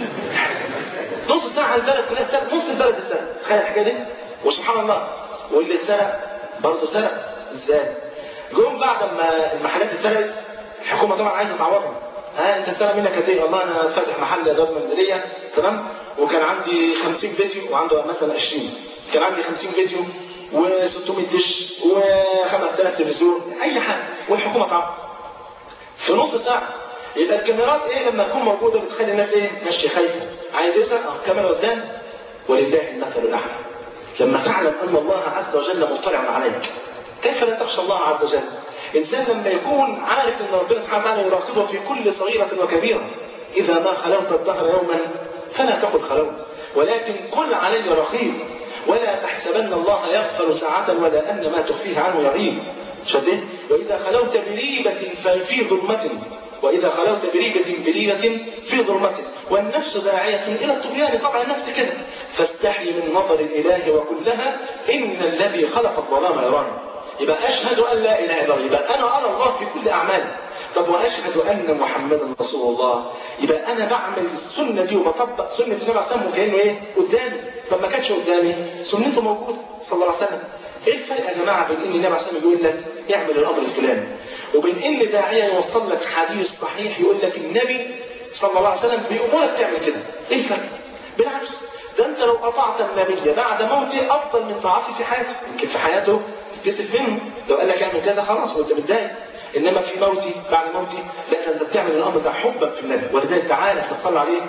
نص ساعه البلد كلها اتسرق نص البلد اتسرق تخيل الحكايه دي وسبحان الله واللي اتسرق برضه سرق ازاي؟ جم بعد ما المحلات اتسرقت الحكومه طبعا عايزه تعوضهم ها انت اتسرق منك قد ايه؟ والله انا فاتح محل ادوات منزليه تمام؟ وكان عندي 50 فيديو وعنده مثلا 20 كان عندي 50 فيديو و600 دش و5000 تلفزيون اي حاجه والحكومه تعوض في نص ساعه يبقى الكاميرات ايه لما تكون موجوده بتخلي الناس ايه ماشيه خايفه عايز يسرق اه الكاميرا قدام ولله المثل الاعلى لما تعلم ان الله عز وجل مطلع عليك كيف لا تخشى الله عز وجل انسان لما يكون عارف ان ربنا سبحانه وتعالى يراقبه في كل صغيره وكبيره اذا ما خلوت الدهر يوما فلا تقل خلوت ولكن كل علي رقيب ولا تحسبن الله يغفل ساعة ولا أن ما تخفيه عنه يغيب شد ايه واذا خلوت بريبه ففي ظلمه واذا خلوت بريبه بريبه في ظلمه والنفس داعيه الى الطغيان طبعا النفس كده فاستحي من نظر الاله وكلها ان الذي خلق الظلام يراني يبقى اشهد ان لا اله الا الله يبقى انا ارى الله في كل اعمالي طب واشهد ان محمدا رسول الله يبقى انا بعمل السنه دي وبطبق سنه النبي عليه الصلاه والسلام وكانه ايه قدامي طب ما كانش قدامي سنته موجوده صلى الله عليه وسلم ايه الفرق يا جماعه بين ان النبي عليه الصلاه والسلام يقول لك اعمل الامر الفلاني وبين ان داعيه يوصل لك حديث صحيح يقول لك النبي صلى الله عليه وسلم بيأمرك تعمل كده ايه الفرق بالعكس ده انت لو اطعت النبي بعد موته افضل من طاعته في حياته يمكن في حياته تكسب منه لو قال لك اعمل كذا خلاص وانت متضايق انما في موتي بعد موتي لا ده انت بتعمل الامر ده حبا في النبي ولذلك تعالى تصلي عليه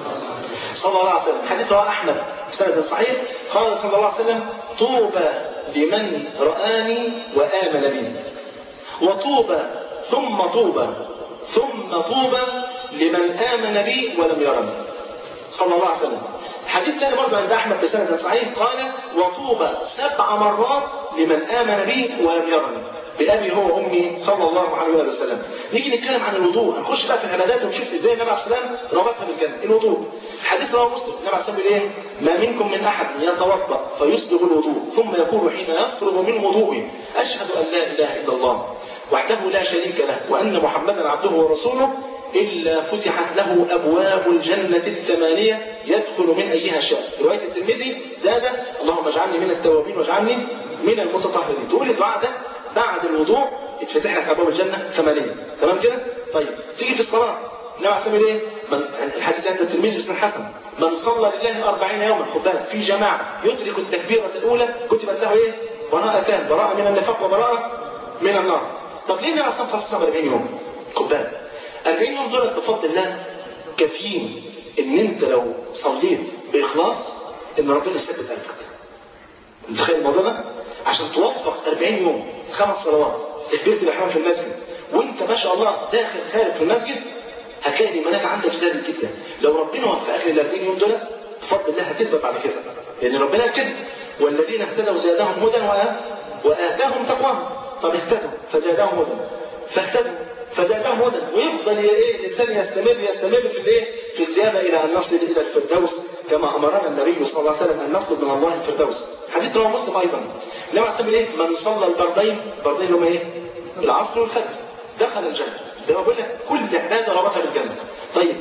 صلى الله عليه وسلم حديث رواه احمد بسند صحيح قال صلى الله عليه وسلم طوبى لمن رآني وآمن بي وطوبى ثم طوبى ثم طوبى لمن آمن بي ولم يرني صلى الله عليه وسلم حديث ثاني برضه عند احمد بسند صحيح قال وطوبى سبع مرات لمن امن بي ولم يرني بأبي هو وأمي صلى الله عليه وآله وسلم. نيجي نتكلم عن الوضوء، هنخش بقى في العبادات ونشوف ازاي النبي عليه الصلاة والسلام ربطها بالجنة، الوضوء. حديث رواه مسلم، النبي عليه الصلاة والسلام ايه؟ ما منكم من أحد يتوضأ فيسبغ الوضوء، ثم يقول حين يفرغ من وضوئه أشهد أن لا إله إلا الله وحده لا شريك له وأن محمدا عبده ورسوله إلا فتحت له أبواب الجنة الثمانية يدخل من أيها شاء. في رواية الترمذي زاد اللهم اجعلني من التوابين واجعلني من المتطهرين. تقول الدعاء ده بعد الوضوء يتفتح لك ابواب الجنه ثمانيه تمام كده طيب تيجي في الصلاه النبي عليه الصلاه ايه من الحديث عند الترمذي بسم حسن من صلى لله 40 يوما خد بالك في جماعه يدرك التكبيره الاولى كتبت له ايه براءتان براءه من النفاق وبراءه من النار طب ليه النبي عليه الصلاه والسلام 40 يوم خد بالك 40 يوم دول بفضل الله كافيين ان انت لو صليت باخلاص ان ربنا يثبت قلبك متخيل الموضوع ده عشان توفق 40 يوم خمس صلوات تكبيره الاحرام في المسجد وانت ما شاء الله داخل خارج في المسجد هتلاقي الايمانات عندك زادت جدا لو ربنا وفقك لل 40 يوم دولت بفضل الله هتثبت بعد كده لان ربنا قال كده والذين اهتدوا زادهم هدى واتاهم تقواهم طب اهتدوا فزادهم هدى فاهتدوا فزادهم هدى ويفضل ايه الانسان يستمر يستمر في الايه في الزياده الى ان نصل الى الفردوس كما امرنا النبي صلى الله عليه وسلم ان نطلب من الله الفردوس حديث رواه مسلم ايضا النبي عليه ايه من صلى البردين البردين اللي هم ايه العصر والفجر دخل الجنه زي ما بقول لك كل عباده ربطها بالجنه طيب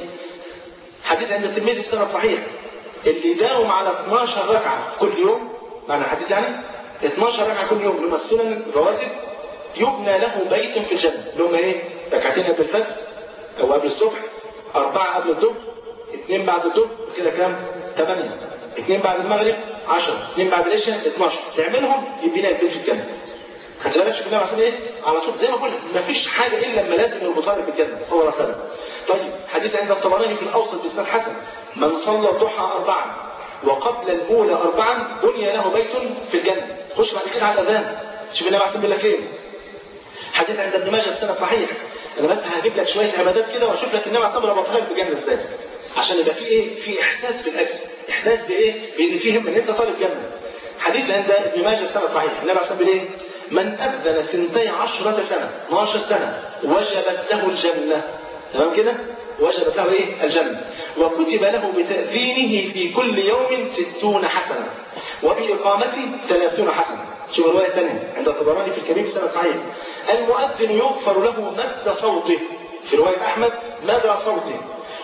حديث عند الترمذي في سند صحيح اللي يداوم على 12 ركعه كل يوم معنى الحديث يعني 12 ركعه كل يوم اللي هم السنن الرواتب يبنى له بيت في الجنه اللي هم ايه ركعتين قبل الفجر او قبل الصبح اربعه قبل الظهر اثنين بعد الظهر وكده كام؟ ثمانيه اثنين بعد المغرب 10 اثنين بعد العشاء 12 تعملهم يبني لك بيت في الجنه خدت بالك شوف النبي عليه ايه؟ على طول زي ما بقول ما فيش حاجه الا لما لازم يربطها لك بالجنه صلى الله عليه وسلم. طيب حديث عند الطبراني في الاوسط باسناد حسن من صلى الضحى اربعا وقبل الاولى اربعا بني له بيت في الجنه. خش بعد كده على الاذان شوف النبي عليه بيقول لك ايه؟ حديث عند ابن ماجه في سند صحيح انا بس هجيب لك شويه عبادات كده واشوف لك النبي عليه الصلاه ربطها لك بالجنه ازاي عشان يبقى في ايه في احساس بالاجر احساس بايه بان في هم ان انت طالب جنه حديث عند ابن ماجه في سند صحيح النبي عليه الصلاه ايه من اذن ثنتي عشرة سنه 12 سنه وجبت له الجنه تمام كده وجبت له ايه الجنه وكتب له بتاذينه في كل يوم ستون حسنه وباقامته ثلاثون حسنه شوف الروايه الثانيه عند الطبراني في الكبير بسند صحيح المؤذن يغفر له مد صوته في روايه احمد مدى صوته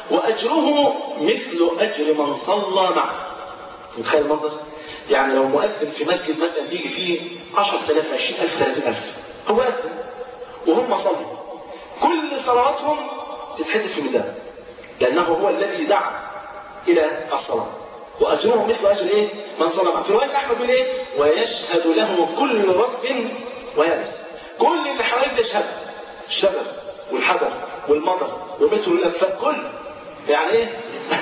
واجره مثل اجر من صلى معه متخيل المنظر يعني لو مؤذن في مسجد مثلا بيجي فيه 10000 20000 30000 هو أذن وهم صلوا كل صلواتهم تتحسب في ميزان لأنه هو الذي دعا إلى الصلاة وأجره مثل أجر إيه؟ من صلى معه في رواية أحمد بن إيه؟ ويشهد له كل رطب ويابس كل اللي حواليه تشهد الشجر والحجر والمطر ومتر الأنفاق كل يعني إيه؟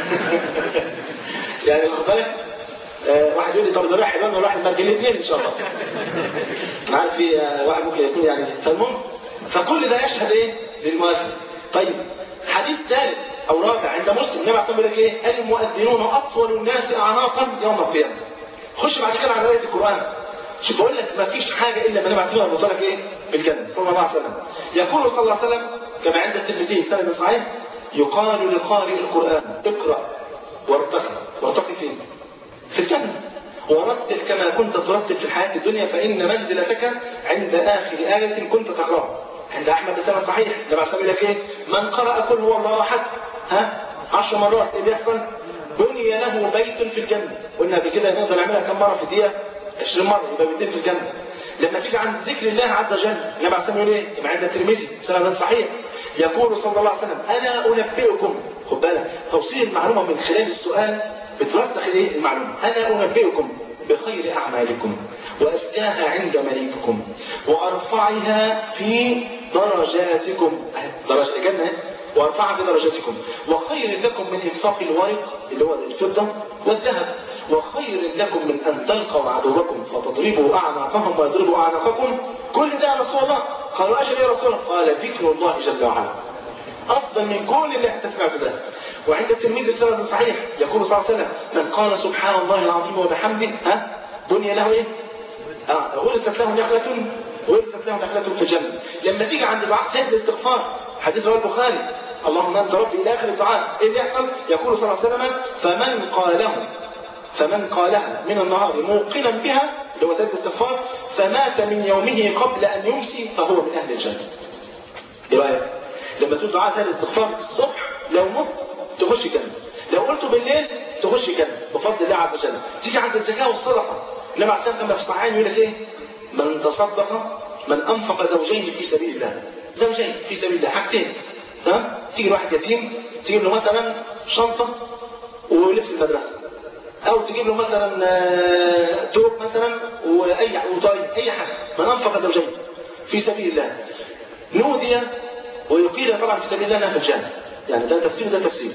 يعني خد بالك آه واحد يقول لي طب ده رايح امام ولا رايح المرجل الاثنين ان شاء الله. انا عارف في آه واحد ممكن يكون يعني فالمهم فكل ده يشهد ايه؟ للمؤذن. طيب حديث ثالث او رابع عند مسلم النبي عليه الصلاه ايه؟ المؤذنون اطول الناس اعناقا يوم القيامه. خش بعد كده على ايه القران. شوف بقول لك ما فيش حاجه الا ما النبي عليه الصلاه والسلام لك ايه بالجنه صلى الله عليه وسلم يقول صلى الله عليه وسلم كما عند الترمذي بسند صحيح يقال لقارئ القران اقرا وارتقي وارتقي فين؟ في الجنه ورتل كما كنت ترتل في الحياه الدنيا فان منزلتك عند اخر ايه كنت تقراها عند احمد بسند صحيح النبي عليه الصلاه لك ايه؟ من قرأ قل هو الله احد ها 10 مرات ايه بيحصل؟ بني له بيت في الجنه قلنا قبل كده نقدر نعملها كم مره في الدقيقه 20 مره يبقى بيتين في الجنه لما تيجي عند ذكر الله عز وجل النبي عليه الصلاه يقول ايه؟ يبقى عند الترمذي سند صحيح يقول صلى الله عليه وسلم انا انبئكم خد بالك توصيل المعلومه من خلال السؤال بترسخ الايه؟ المعلومه انا انبئكم بخير اعمالكم وازكاها عند مليككم وارفعها في درجاتكم درجه الجنه وارفعها في درجاتكم وخير لكم من انفاق الورق اللي هو الفضه والذهب وخير لكم من ان تلقوا عدوكم فتضربوا اعناقهم ويضربوا اعناقكم كل ده يا رسول الله قالوا اجل يا رسول الله قال ذكر الله جل وعلا افضل من كل اللي انت سمعته ده وعند الترمذي بسند صحيح يقول صلى الله عليه وسلم من قال سبحان الله العظيم وبحمده ها بني له ايه؟ اه غرست له نخله غرست له نخله في الجنه لما تيجي عند دعاء سيد الاستغفار حديث رواه البخاري اللهم انت ربي الى اخر الدعاء ايه اللي يحصل؟ يقول صلى الله عليه وسلم فمن قاله فمن قالها من النهار موقنا بها اللي هو سيد الاستغفار فمات من يومه قبل ان يمسي فهو من اهل الجنه. ايه رايك؟ لما تقول دعاء سيد الاستغفار الصبح لو مت تخش الجنه. لو قلته بالليل تخش الجنه بفضل الله عز وجل. تيجي عند الزكاه والصدقه النبي عليه الصلاه كما في الصحيحين يقول لك ايه؟ من تصدق من انفق زوجين في سبيل الله. زوجين في سبيل الله حاجتين ها؟ تيجي لواحد يتيم تجيب له مثلا شنطه ولبس المدرسه. او تجيب له مثلا توب مثلا واي وطاي اي حاجه من انفق زوجين في سبيل الله نودي ويقيل طبعا في سبيل الله انها في الجنه يعني ده تفسير ده تفسير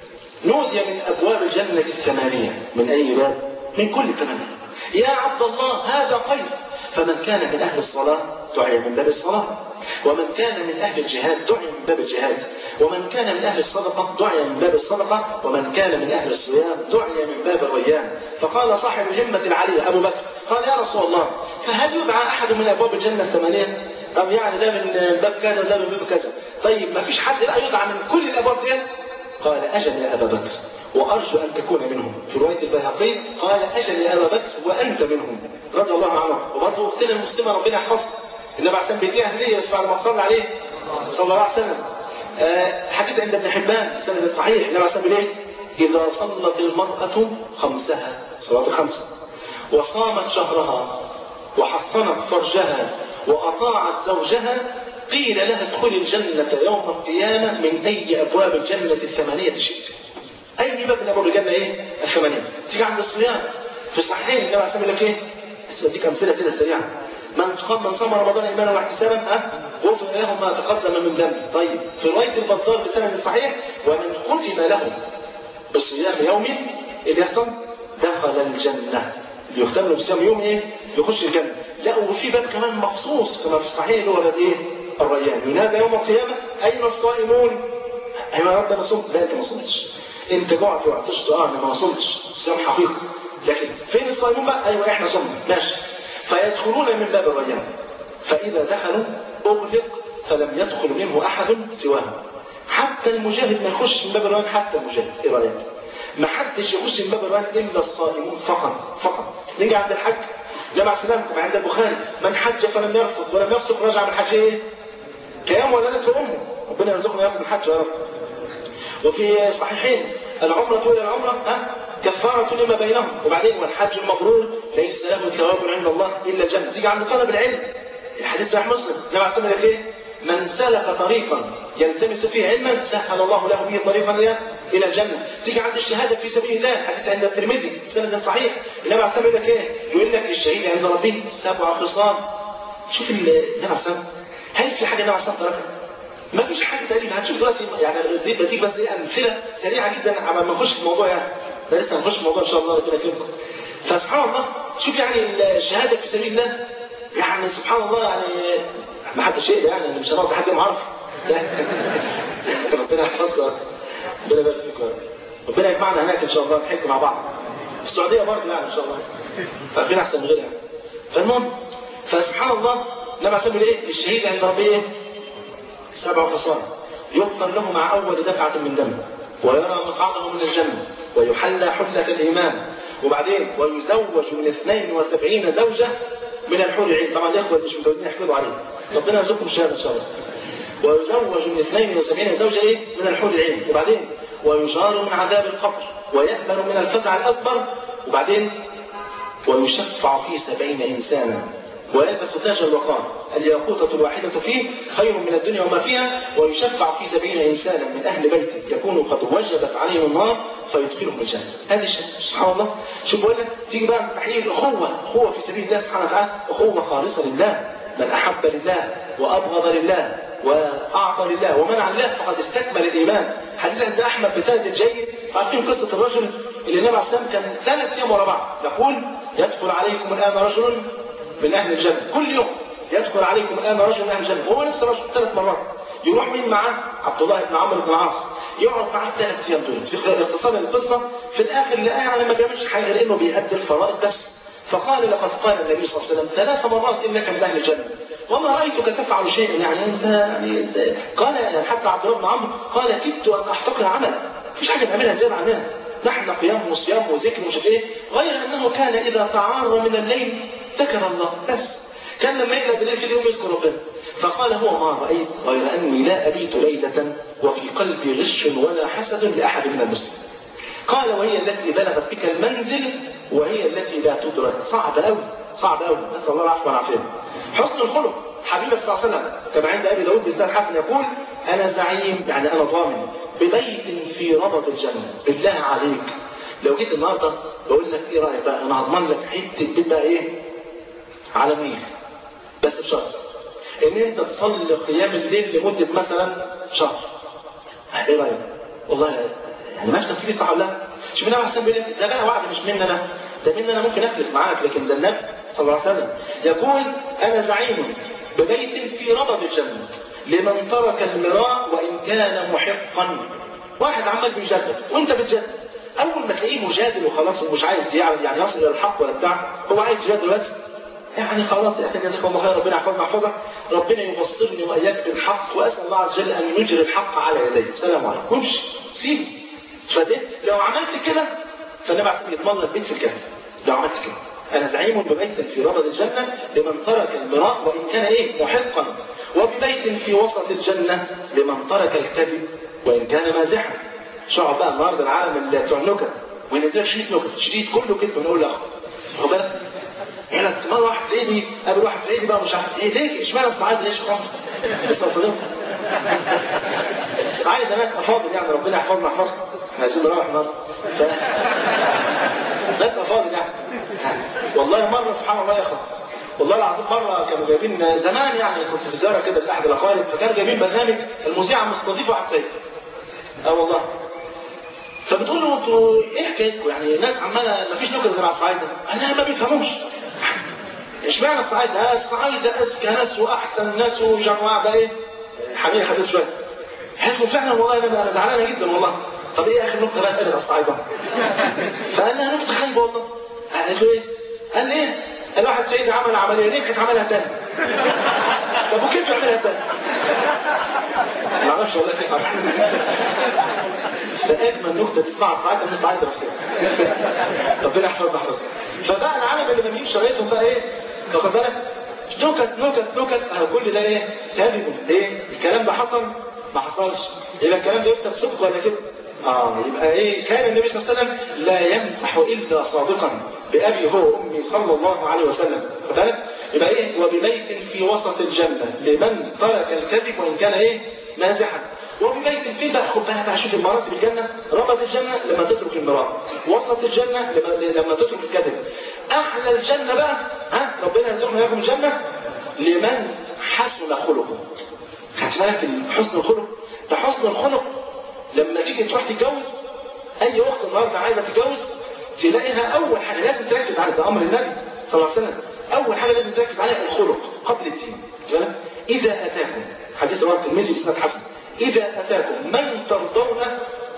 نودي من ابواب الجنه الثمانيه من اي باب؟ من كل ثمانيه يا عبد الله هذا خير فمن كان من اهل الصلاه دعي من باب الصلاه ومن كان من أهل الجهاد دعي من باب الجهاد ومن كان من أهل الصدقة دعي من باب الصدقة ومن كان من أهل الصيام دعي من باب الريان فقال صاحب الهمة العالية أبو بكر قال يا رسول الله فهل يدعى أحد من أبواب الجنة الثمانية أم يعني ده من باب كذا ده من باب كذا طيب ما فيش حد بقى يدعى من كل الأبواب دي قال أجل يا أبا بكر وأرجو أن تكون منهم في رواية البيهقي قال أجل يا أبا بكر وأنت منهم رضي الله عنه وبرضه أختنا المسلمة ربنا يحفظها النبي عليه الصلاه بيديها هديه بس بعد ما تصلي عليه صلى الله عليه وسلم آه حديث عند ابن حبان بسند صحيح النبي عليه الصلاه ايه؟ اذا صلت المراه خمسها صلاه الخمسه وصامت شهرها وحصنت فرجها واطاعت زوجها قيل لها ادخلي الجنة يوم القيامة من أي أبواب الجنة الثمانية شئت. أي باب من أبواب الجنة إيه؟ الثمانية. تيجي عند الصيام في الصحيحين النبي عليه الصلاة لك إيه؟ اسمع اديك أمثلة كده سريعة. من قام من صام رمضان ايمانا واحتسابا ها غفر له ما تقدم من ذنبه طيب في روايه البزار بسند صحيح ومن ختم له بصيام يوم اللي يحصل دخل الجنه اللي يختم له بصيام يوم ايه يخش الجنه لا وفي باب كمان مخصوص كما في الصحيح اللي هو باب ايه الريان ينادى يوم القيامه اين الصائمون ايوه يا رب انا صمت لا انت ما صمتش انت جوعت وعطشت اه انا ما صمتش صيام حقيقي لكن فين الصائمون بقى ايوه احنا صمنا ماشي فيدخلون من باب الريان فإذا دخلوا أغلق فلم يدخل منه أحد سواه حتى المجاهد ما يخش من باب الريان حتى المجاهد إيه رأيك؟ ما حدش يخش من باب الريان إلا الصائمون فقط فقط نيجي عند الحج جمع سلام كما عند البخاري من حج فلم يرفض ولم يفسق رجع من حج ايه؟ كيوم ولدته امه ربنا يرزقنا يوم الحج يا رب وفي صحيحين العمرة إلى العمرة ها كفارة لما بينهم وبعدين والحج المبرور ليس له ثواب عند الله إلا الجنة تيجي عند طلب العلم الحديث صحيح مسلم النبي عليه الصلاة ايه؟ من سلك طريقا يلتمس فيه علما سهل الله له به طريقا الى الى الجنه، تيجي عند الشهاده في سبيل الله، حديث عند الترمذي سند صحيح، النبي عليه الصلاه يقول لك ايه؟ يقول لك الشهيد عند ربه سبع خصال. شوف النبي عليه الصلاه هل في حاجه النبي عليه الصلاه تركها؟ ما فيش حاجه تقريبا هتشوف دلوقتي يعني بديك بس ايه امثله سريعه جدا على ما نخش في الموضوع يعني ده لسه هنخش في الموضوع ان شاء الله ربنا يكرمكم فسبحان الله شوف يعني الشهاده في سبيل الله يعني سبحان الله يعني ما حدش يقلق يعني مش هنقعد لحد يوم عرف ربنا يحفظكم ربنا يبارك فيكم ربنا يجمعنا هناك ان شاء الله نحج مع بعض في السعوديه برضه يعني ان شاء الله عارفين احسن من غيرها فالمهم فسبحان الله النبي عليه الصلاه ايه الشهيد عند ربه ايه سبع خصال يغفر له مع اول دفعه من دم ويرى مقعده من الجنه ويحلى حله الايمان وبعدين ويزوج من 72 زوجه من الحور العين طبعا الاخوه اللي مش متجوزين يحفظوا عليه ربنا يرزقكم الشهاده ان شاء الله ويزوج من 72 زوجة إيه؟ من الحور العين وبعدين ويجار من عذاب القبر ويأمن من الفزع الأكبر وبعدين ويشفع في سبعين إنسانا ويلبس تاج الوقار الياقوتة الواحدة فيه خير من الدنيا وما فيها ويشفع في سبعين إنسانا من أهل بيته يكون قد وجبت عليهم النار فيدخلهم الجنة هذه سبحان الله شوف بقول لك تيجي بقى تحقيق الأخوة أخوة في سبيل الله سبحانه وتعالى أخوة خالصة لله من أحب لله وأبغض لله وأعطى لله ومنع لله فقد استكمل الإيمان حديث عند أحمد بسند جيد عارفين قصة الرجل اللي النبي عليه السلام كان ثلاث أيام ورا بعض يقول يدخل عليكم الآن رجل من أهل الجنة كل يوم يدخل عليكم الآن رجل من أهل الجنة وهو نفس الرجل ثلاث مرات يروح مين معاه؟ عبد الله بن عمرو بن العاص يقعد معاه الثلاث ايام دول في اختصار القصه في الاخر لقاه يعني ما بيعملش حاجه غير انه بيأدي الفرائض بس فقال لقد قال النبي صلى الله عليه وسلم ثلاث مرات انك من اهل الجنه وما رايتك تفعل شيئا يعني انت يعني انت قال يعني حتى عبد الله بن عمرو قال كدت ان احتقر عمل مفيش حاجه بنعملها زياده عننا نحن قيام وصيام وذكر ومش ايه غير انه كان اذا تعار من الليل ذكر الله بس كان لما يقلب بالليل كده يوم يذكر ربنا فقال هو ما رأيت غير أني لا أبيت ليلة وفي قلبي غش ولا حسد لأحد من المسلمين قال وهي التي بلغت بك المنزل وهي التي لا تدرك صعب قوي صعب قوي نسأل الله العفو والعافية حسن الخلق حبيبك صلى الله عليه وسلم كما عند أبي داود بإسناد حسن يقول أنا زعيم يعني أنا ضامن ببيت في ربض الجنة بالله عليك لو جيت النهارده بقول لك ايه رايك بقى انا هضمن لك حته بيت بقى ايه على النيل بس بشرط ان انت تصلي قيام الليل لمده مثلا شهر ايه رايك والله يعني ما فيه صح ولا لا شوف النبي عليه الصلاه ده بقى وعد مش مني انا ده مني انا ممكن افلت معاك لكن ده النبي صلى الله عليه وسلم يقول انا زعيم ببيت في ربض الجنه لمن ترك المراء وان كان محقا واحد عمال بيجادل وانت بتجادل اول ما تلاقيه مجادل وخلاص ومش عايز يعني يصل الى الحق ولا بتاع هو عايز يجادل بس يعني خلاص يا اخي جزاك الله خير ربنا يحفظنا يحفظك ربنا يبصرني واياك بالحق واسال الله عز وجل ان يجري الحق على يديه السلام عليكم امشي سيبه فده لو عملت كده فالنبي عليه الصلاه يضمن لك بيت في الجنه لو عملت كده انا زعيم ببيت في ربض الجنه لمن ترك المراء وان كان ايه محقا وببيت في وسط الجنه لمن ترك الكذب وان كان مازحا شعب بقى النهارده العالم اللي بتوع النكت وينزل لك شريط نكت شريط كله كده من اول لاخر واخد بالك يقول لك مره واحد صعيدي قابل واحد صعيدي بقى مش عارف ايه ليه اشمعنى الصعايده ليش خمر لسه صديق الصعايده ناس افاضل يعني ربنا يحفظنا يحفظكم احنا عايزين نروح النهارده ف... ناس افاضل يعني والله مره سبحان الله يا اخوان والله العظيم مره كانوا جايبين زمان يعني كنت في زياره كده لاحد الاقارب فكانوا جايبين برنامج المذيعه مستضيفه واحد صعيدي اه والله فبتقول له انتوا ايه حكايتكم يعني ناس عماله ما فيش نكت غير على الصعايده لا ما بيفهموش اشمعنى الصعايده؟ الصعايده اذكى ناس واحسن ناس وجماعه ده ايه؟ حمير خدت شويه. حلو فعلا والله انا انا زعلانه جدا والله. طب ايه اخر نكته بقى اتقالت على الصعايده؟ فقال لها نكته خايبه والله. قال له ايه؟ قال لي ايه؟ قال واحد سيدي عمل عمليه نجحت عملها تاني. طب وكيف يعملها تاني؟ ما اعرفش والله كيف فاجمل نكته تسمعها الصعايده من الصعايده نفسها. ربنا يحفظنا يحفظنا. فبقى العالم اللي مالين شرايطهم بقى ايه؟ واخد بالك؟ نكت نكت نكت اهو كل ده ايه؟ كاذب ايه؟ الكلام ده حصل؟ ما حصلش. يبقى الكلام ده يكتب صدق ولا كده؟ اه يبقى ايه؟ كان النبي صلى الله عليه وسلم لا يمسح الا صادقا بابي هو وامي صلى الله عليه وسلم. واخد بالك؟ يبقى ايه؟ وببيت في وسط الجنه لمن ترك الكذب وان كان ايه؟ مازحا. وببيت فين بقى خد بالك بقى شوف المراتب الجنه ربط الجنه لما تترك المراء وسط الجنه لما, لما تترك الكذب احلى الجنه بقى ها ربنا يرزقنا اياكم الجنه لمن حسن خلقه خدت بالك حسن الخلق ده حسن الخلق لما تيجي تروح تتجوز اي اخت النهارده عايزه تتجوز تلاقيها اول حاجه لازم تركز على ده امر النبي صلى الله عليه وسلم اول حاجه لازم تركز عليها الخلق قبل الدين اذا اتاكم حديث رواه الترمذي باسناد حسن إذا أتاكم من ترضون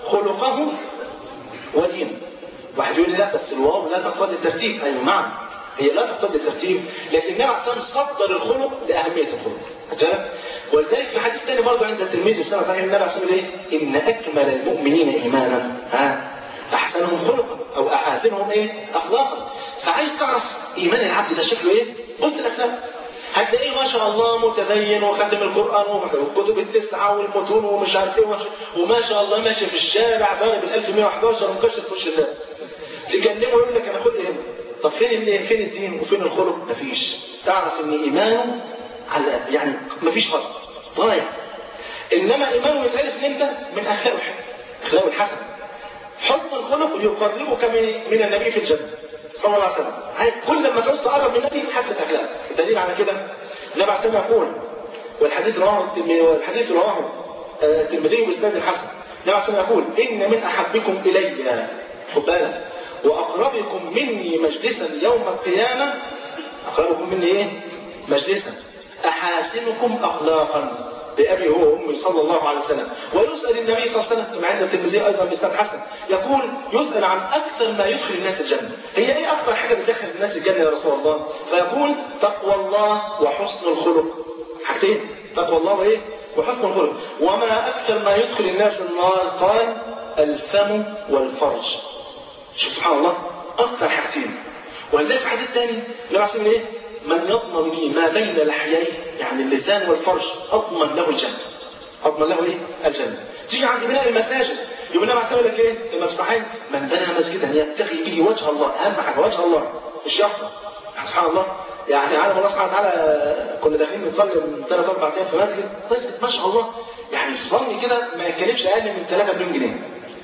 خلقه ودينه واحد يقول لي لا بس الواو لا تقتضي الترتيب أيوة نعم هي لا تقتضي الترتيب لكن النبي عليه الصلاه والسلام صدر الخلق لاهميه الخلق بالك ولذلك في حديث ثاني برضه عند الترمذي في سنه صحيح النبي عليه الصلاه والسلام ايه؟ ان اكمل المؤمنين ايمانا ها احسنهم خلقا او احاسنهم ايه؟ اخلاقا فعايز تعرف ايمان العبد ده شكله ايه؟ بص الاخلاق هتلاقيه ما شاء الله متدين وختم القران والكتب التسعه والمتون ومش عارف ايه وما شاء الله ماشي في الشارع ضارب ال 1111 ومكشف في وش الناس تكلمه يقول لك انا خد ايه؟ طب فين الايه؟ فين الدين وفين الخلق؟ مفيش تعرف ان ايمانه على يعني مفيش خالص ضايع انما ايمانه يتعرف ان انت من اخلاقه اخلاقه الحسنه حسن الخلق يقربك من النبي في الجنه صلى الله عليه وسلم كل لما تعوز تقرب من النبي حسن اخلاق الدليل على كده النبي عليه الصلاه يقول والحديث رواه والحديث رواه الترمذي باسناد الحسن النبي عليه الصلاه يقول ان من احبكم الي خد بالك واقربكم مني مجلسا يوم القيامه اقربكم مني ايه؟ مجلسا احاسنكم اخلاقا بأبي هو وأمي صلى الله عليه وسلم ويسأل النبي صلى الله عليه وسلم كما عند الترمذي أيضا بإسناد حسن يقول يسأل عن أكثر ما يدخل الناس الجنة هي إيه أكثر حاجة بتدخل الناس الجنة يا رسول الله فيقول تقوى الله وحسن الخلق حاجتين تقوى الله وإيه وحسن الخلق وما أكثر ما يدخل الناس النار قال الفم والفرج شوف سبحان الله أكثر حاجتين ولذلك في حديث ثاني النبي عليه إيه من يضمن لي ما بين لحييه يعني اللسان والفرج اضمن له الجنه. اضمن له ايه؟ الجنه. تيجي عند بناء المساجد يقول النبي عليه لك ايه؟ لما في صحيح من بنى مسجدا يبتغي به وجه الله اهم حاجه وجه الله مش يفضل. سبحان الله يعني عالم الله سبحانه وتعالى كنا داخلين نصلي من ثلاث اربع ايام في مسجد مسجد ما شاء الله يعني في ظني كده ما يكلفش اقل من 3 مليون جنيه.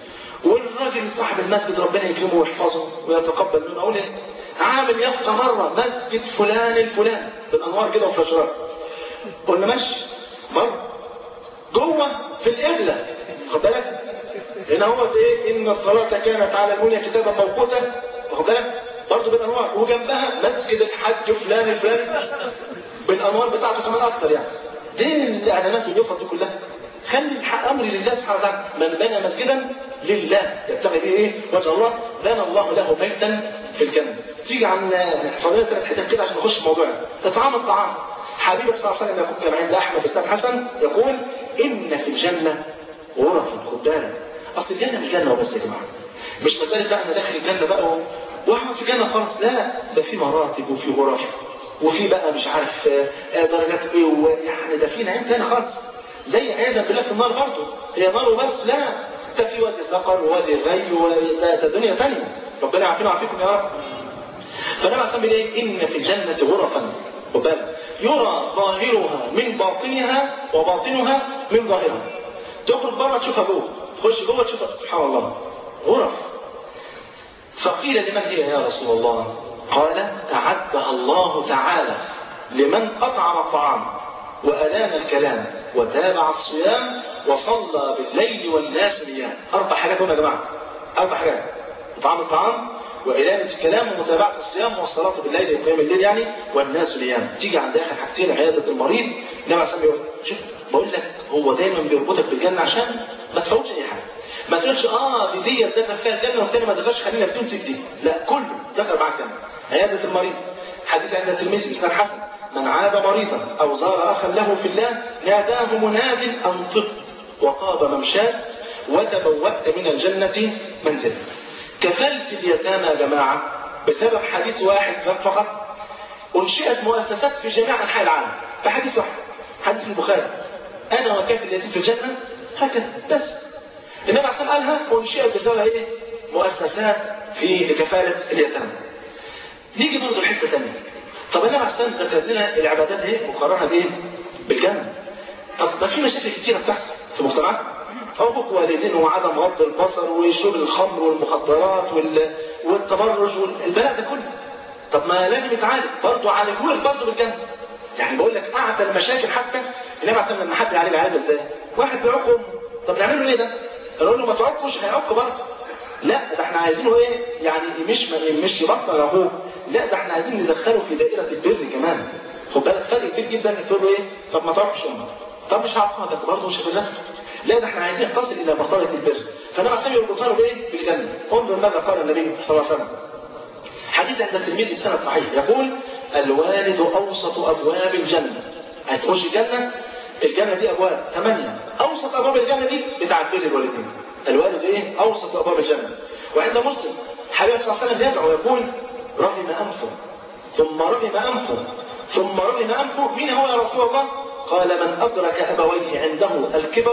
والراجل صاحب المسجد ربنا يكرمه ويحفظه ويتقبل منه اقول ايه؟ عامل يافطة مرة مسجد فلان الفلان بالأنوار كده وفلاشرات قلنا ماشي مرة جوه في القبلة واخد بالك هنا هو في ايه ان الصلاة كانت على المنيا كتابا موقوتا واخد بالك برضه بالانوار وجنبها مسجد الحج فلان الفلاني بالانوار بتاعته كمان اكتر يعني دي الاعلانات واليوفط دي كلها خلي الحق امر لله سبحانه وتعالى من بنى مسجدا لله يبتغي به ايه وجه الله بنى الله له بيتا في الجنه تيجي عن فضيله ثلاث حتت كده عشان نخش في موضوعنا اطعام الطعام حبيبك صلى الله عليه وسلم يقول كما عند احمد بن حسن يقول ان في الجنه غرف خد بالك اصل الجنه مش جنه وبس يا جماعه مش مساله بقى انا داخل الجنه بقى واحد في جنه خالص لا ده في مراتب وفي غرف وفي بقى مش عارف درجات ايه ويعني ده في نعيم تاني خالص زي عياذا بالله في النار برضه هي نار وبس لا ده في وادي سقر ووادي الري وده ده دنيا ثانيه ربنا يعافينا ويعافيكم يا رب فالنبي عليه الصلاه ايه ان في الجنه غرفا وبال يرى ظاهرها من باطنها وباطنها من ظاهرها تخرج بره تشوفها جوه تخش جوه تشوفها سبحان الله غرف فقيل لمن هي يا رسول الله قال اعدها الله تعالى لمن اطعم الطعام والان الكلام وتابع الصيام وصلى بالليل والناس نيام اربع حاجات هنا يا جماعه اربع حاجات اطعام الطعام وإلانة الكلام ومتابعة الصيام والصلاة بالليل وقيام الليل يعني والناس نيام تيجي عند آخر حاجتين عيادة المريض النبي عليه الصلاة والسلام شوف بقول لك هو دايما بيربطك بالجنة عشان ما تفوتش أي حاجة ما تقولش اه دي دي ذكر فيها الجنة والتاني ما ذكرش خلينا بدون ست دي لا كله ذكر معاك الجنة عيادة المريض حديث عند الترمذي بإسناد حسن من عاد مريضا أو زار أخا له في الله ناداه مناد أن طبت وطاب ممشاك وتبوأت من الجنة منزلا كفلت اليتامى يا جماعة بسبب حديث واحد فقط أنشئت مؤسسات في جميع أنحاء العالم بحديث واحد حديث البخاري أنا وكافل اليتيم في الجنة هكذا بس النبي عليه الصلاة قالها أنشئت بسبب إيه؟ مؤسسات في لكفالة اليتامى نيجي برضه لحتة ثانية طب النبي عليه الصلاة ذكر لنا العبادات دي مقارنة بإيه؟ بالجنة طب ما في مشاكل كتيرة بتحصل في المجتمعات حقوق والدين وعدم غض البصر وشرب الخمر والمخدرات وال... والتبرج والبلاء ده كله طب ما لازم يتعالج برضه عالجوه برضه بالجنه يعني بقول لك اعتى المشاكل حتى النبي عليه لما حد يعالج عالج ازاي؟ واحد بيعق امه طب نعمل له ايه ده؟ نقول له ما تعقش هيعق برضه لا ده احنا عايزينه ايه؟ يعني مش مش يبطل اخوه لا ده احنا عايزين ندخله في دائره البر كمان خد بالك فرق كبير جدا تقول له ايه؟ طب ما تعقش امك طب مش هعقها بس برضه مش هتقول لا ده احنا عايزين نتصل الى مرتبه البر فالنبي عليه الصلاه يربطها له بايه؟ بالجنه انظر ماذا قال النبي صلى الله عليه وسلم حديث عند الترمذي بسند صحيح يقول الوالد اوسط ابواب الجنه عايز تخش الجنه الجنه دي ابواب ثمانيه اوسط ابواب الجنه دي بتاعت بر الوالدين الوالد ايه اوسط ابواب الجنه وعند مسلم حبيب صلى الله عليه وسلم يدعو ويقول رغم انفه ثم رغم انفه ثم رغم انفه مين هو يا رسول الله قال من ادرك ابويه عنده الكبر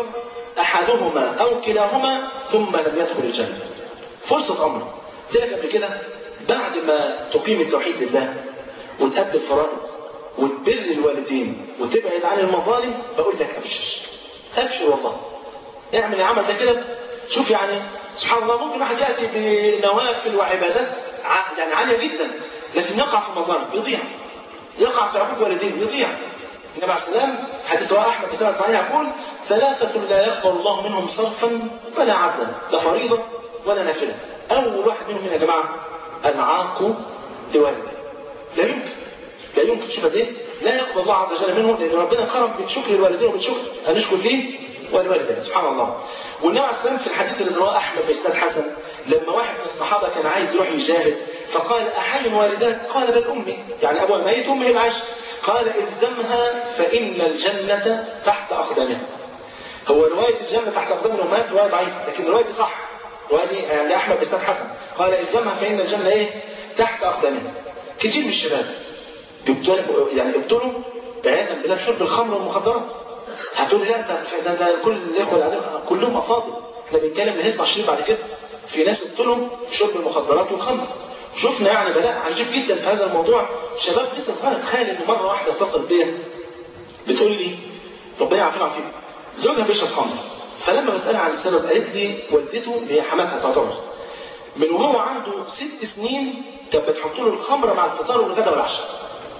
احدهما او كلاهما ثم لم يدخل الجنه فرصه امر قلت لك قبل كده بعد ما تقيم التوحيد لله وتأدي الفرائض وتبر الوالدين وتبعد عن المظالم بقول لك ابشر ابشر والله اعمل العمل ده كده شوف يعني سبحان الله ممكن واحد ياتي بنوافل وعبادات يعني عاليه جدا لكن يقع في مظالم يضيع يقع في عقوق والدين يضيع النبي عليه السلام حديث رواه احمد في سنه صحيح يقول ثلاثه لا يقبل الله منهم صرفا ولا عدلا لا فريضه ولا نافله اول واحد منهم يا جماعه العاق لوالده لا يمكن لا يمكن شوف ايه لا يقبل الله عز وجل منه لان ربنا كرم بالشكر للوالدين وبالشكر هنشكر ليه والوالدين سبحان الله والنبي عليه السلام في الحديث الذي رواه احمد باسناد حسن لما واحد من الصحابه كان عايز يروح يجاهد فقال احي والداك قال بل امي يعني ابوها الميت امي العاش قال الزمها فان الجنه تحت اقدامها هو روايه الجنه تحت اقدام الامهات روايه ضعيفه لكن روايه صح روايه يعني احمد باسناد حسن قال الزمها فان الجنه ايه تحت اقدامها كتير من الشباب يبتلوا يعني ابتلوا بعياذا بالله بشرب الخمر والمخدرات هتقول لي لا انت ده, ده كل الاخوه اللي قاعدين كلهم افاضل احنا بنتكلم اللي هيسمع الشريط بعد كده في ناس ابتلوا بشرب المخدرات والخمر شفنا يعني بلاء عجيب جدا في هذا الموضوع شباب لسه صغير تخيل ان مره واحده اتصلت بيا بتقول لي ربنا يعافينا ويعافيك زوجها بيشرب خمر فلما بسالها عن السبب قالت لي والدته اللي هي حماتها تعتبر من وهو عنده ست سنين كانت بتحط له الخمره مع الفطار والغداء والعشاء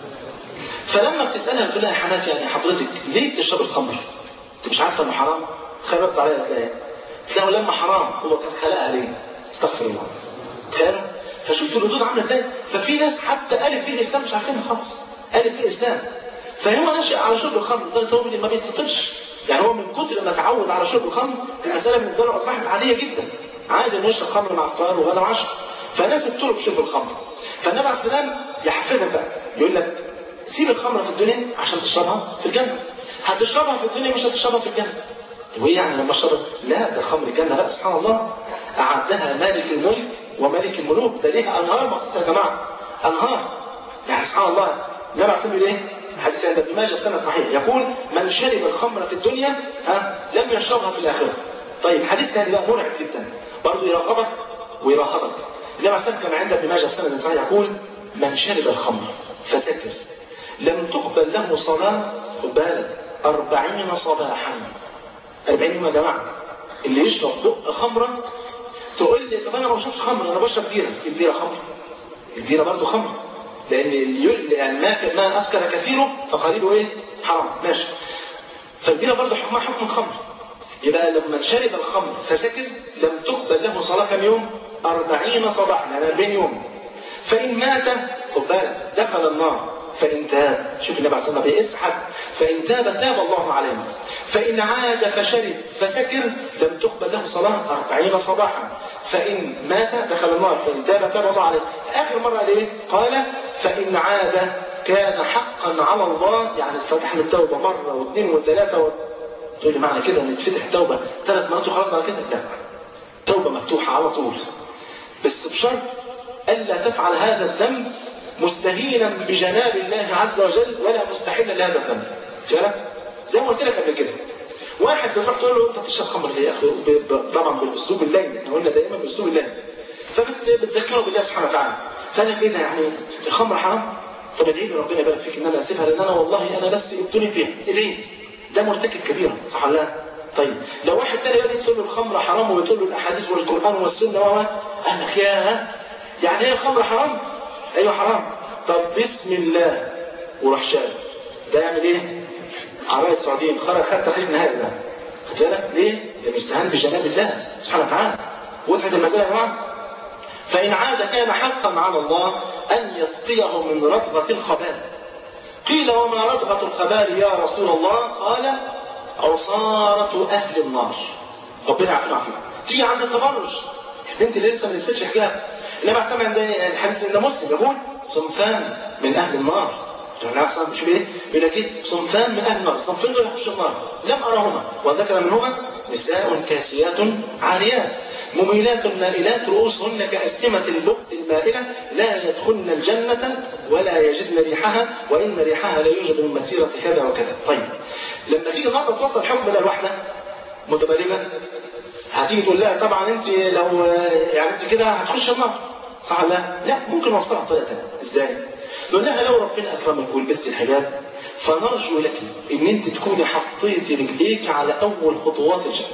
فلما بتسالها بتقول لها يا حماتي يعني حضرتك ليه بتشرب الخمر؟ انت مش عارفه انه حرام؟ خربت عليها تلاقيها تلاقوا لما حرام هو كان خلقها ليه؟ استغفر الله تخيلوا فشوف الردود عامله ازاي ففي ناس حتى الف بيه الاسلام مش عارفينها خالص الف بيه الاسلام فهو ناشئ على شرب الخمر ده هو اللي ما بيتسطرش يعني هو من كتر ما اتعود على شرب الخمر المساله بالنسبه له اصبحت عاديه جدا عادي انه يشرب خمر مع فطار وغدا وعشاء فالناس ابتلوا بشرب الخمر فالنبي عليه السلام يحفزك بقى يقول لك سيب الخمره في الدنيا عشان تشربها في الجنه هتشربها في الدنيا مش هتشربها في الجنه طب وايه يعني لما اشرب لا ده الخمر الجنه بقى سبحان الله اعدها مالك الملك وملك الملوك ده ليها انهار مخصوصه يا جماعه انهار يعني سبحان الله النبي عليه الصلاه ايه؟ حديث عند ابن ماجه بسند صحيح يقول من شرب الخمر في الدنيا ها لم يشربها في الاخره طيب حديث ثاني بقى مرعب جدا برضه يرغبك ويرهبك النبي عليه الصلاه كان عند ابن ماجه بسند صحيح يقول من شرب الخمر فسكر لم تقبل له صلاة خد بالك أربعين صباحا أربعين يوم يا جماعة اللي يشرب بق خمرة تقول لي طب أنا ما بشربش خمرة أنا بشرب بيرة البيرة خمرة البيرة برضه خمرة لأن يعني ما ما أسكر كثيره فقليله إيه؟ حرام ماشي فالبيرة برضه حكمها حكم الخمر يبقى لما شرب الخمر فسكر لم تقبل له صلاة كم يوم؟ أربعين صباحا يعني أربعين يوم فإن مات خد بالك دخل النار فإن تاب شوف النبي عليه الصلاة والسلام اسحب فإن تاب تاب الله عليه فإن عاد فشرب فسكر لم تقبل له صلاة أربعين صباحا فإن مات دخل النار فإن تاب تاب الله عليه آخر مرة قال إيه؟ قال فإن عاد كان حقا على الله يعني استفتح للتوبة مرة واثنين وثلاثة و... تقول لي معنى كده ان تفتح توبة ثلاث مرات وخلاص على كده لا توبة مفتوحة على طول بس بشرط ألا تفعل هذا الذنب مستهينا بجناب الله عز وجل ولا مستحيلا لهذا الذنب فعلا زي ما قلت لك قبل كده واحد بتروح تقول له انت بتشرب خمر ليه يا اخي طبعا بالاسلوب اللين احنا قلنا دائما بالاسلوب اللين فبتذكره بالله سبحانه وتعالى فقال لك ايه ده يعني الخمر حرام طب ادعي لي ربنا يبارك فيك ان انا اسيبها لان انا والله انا بس ابتلي فيها ادعي ده مرتكب كبيره صح ولا لا؟ طيب لو واحد تاني بقى تقول له الخمر حرام وتقول له الاحاديث والقران والسنه و قال لك يا يعني ايه الخمر حرام؟ ايوه حرام طب بسم الله وراح شارب ده يعمل ايه؟ اعضاء السعوديين خرج خد تخريج نهائي ده خد بالك ليه؟ لانه استهان بجناب الله سبحانه وتعالى وضحت المساله يا جماعه؟ فان عاد كان حقا على الله ان يسقيه من رطبه الخبال قيل وما رطبه الخبال يا رسول الله؟ قال عصارة أهل النار ربنا يعافينا ويعافينا تيجي عند التبرج انت اللي لسه ما لبستش حجاب النبي عليه الصلاه والسلام عند الحديث ان مسلم يقول صنفان من اهل النار النبي عليه الصلاه والسلام ايه؟ يقول لك ايه؟ صنفان من اهل النار، الصنفين دول يخشوا النار، لم ارهما وذكر منهما نساء كاسيات عاريات مميلات مائلات رؤوسهن كأسنمة البخت المائلة لا يدخلن الجنة ولا يجدن ريحها وإن ريحها لا يوجد من مسيرة كذا وكذا طيب لما تيجي النهارده توصل الحكم ده لواحدة متبرجة هتيجي تقول لها طبعا انت لو يعني انت كده هتخش النار صح ولا لا؟ لا ممكن نوصلها بطريقه ثانيه ازاي؟ نقول لها لو ربنا اكرمك ولبست الحجاب فنرجو لك ان انت تكوني حطيتي رجليك على اول خطوات الجنه.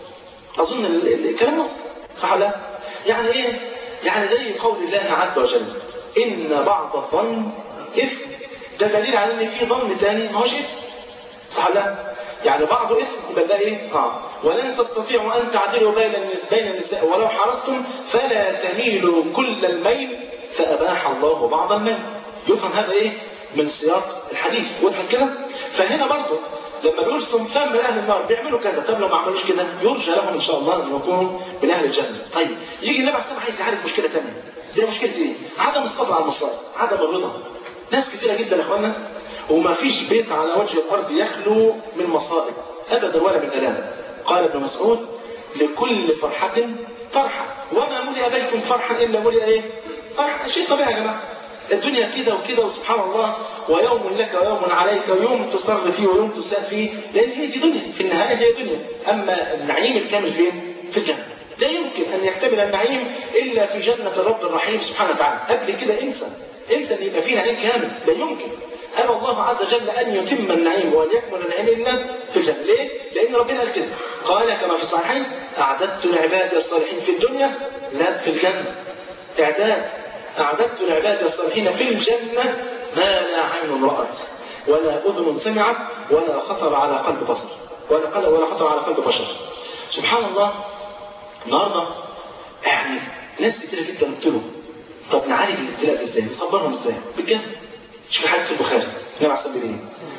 اظن الكلام وصل صح ولا لا؟ يعني ايه؟ يعني زي قول الله عز وجل ان بعض الظن اثم ده دليل على ان في ظن تاني ما هوش اسم صح ولا لا؟ يعني بعضه اثم يبقى ده ايه؟ اه ولن تستطيعوا ان تعدلوا بين النساء بين النساء ولو حرصتم فلا تميلوا كل الميل فاباح الله بعض الميل. يفهم هذا ايه؟ من سياق الحديث واضح كده؟ فهنا برضه لما بيقول صنفان من اهل النار بيعملوا كذا طب لو ما عملوش كده يرجى لهم ان شاء الله ان يكونوا من اهل الجنه. طيب يجي النبي عليه الصلاه عايز يعالج مشكله ثانيه زي مشكله ايه؟ عدم الصبر على المصائب، عدم الرضا. ناس كثيره جدا يا اخوانا وما فيش بيت على وجه الارض يخلو من مصائب ابدا ولا من الام. قال ابن مسعود لكل فرحه فرحه وما ملئ بيت فرحا الا ملئ ايه؟ فرحه شيء طبيعي يا جماعه. الدنيا كده وكده وسبحان الله ويوم لك ويوم عليك ويوم تسر فيه ويوم تساء فيه لان هي دي دنيا في النهايه هي دنيا اما النعيم الكامل فين؟ في الجنه لا يمكن ان يكتمل النعيم الا في جنه الرب الرحيم سبحانه وتعالى قبل كده انسى انسى ان يبقى في نعيم كامل لا يمكن أبى الله عز وجل أن يتم النعيم وأن يكمل النعيم إلا في الجنة ليه؟ لأن ربنا قال كده قال كما في الصحيحين أعددت لعبادي الصالحين في الدنيا لا في الجنة إعداد أعددت لعبادي الصالحين في الجنة ما لا عين رأت ولا أذن سمعت ولا خطر على قلب بصر ولا قلب ولا خطر على قلب بشر سبحان الله النهارده يعني ناس كتيرة جدا قلت له طب نعالج الابتلاء ده ازاي؟ نصبرهم ازاي؟ بالجنة شوف الحديث في البخاري النبي عليه الصلاه والسلام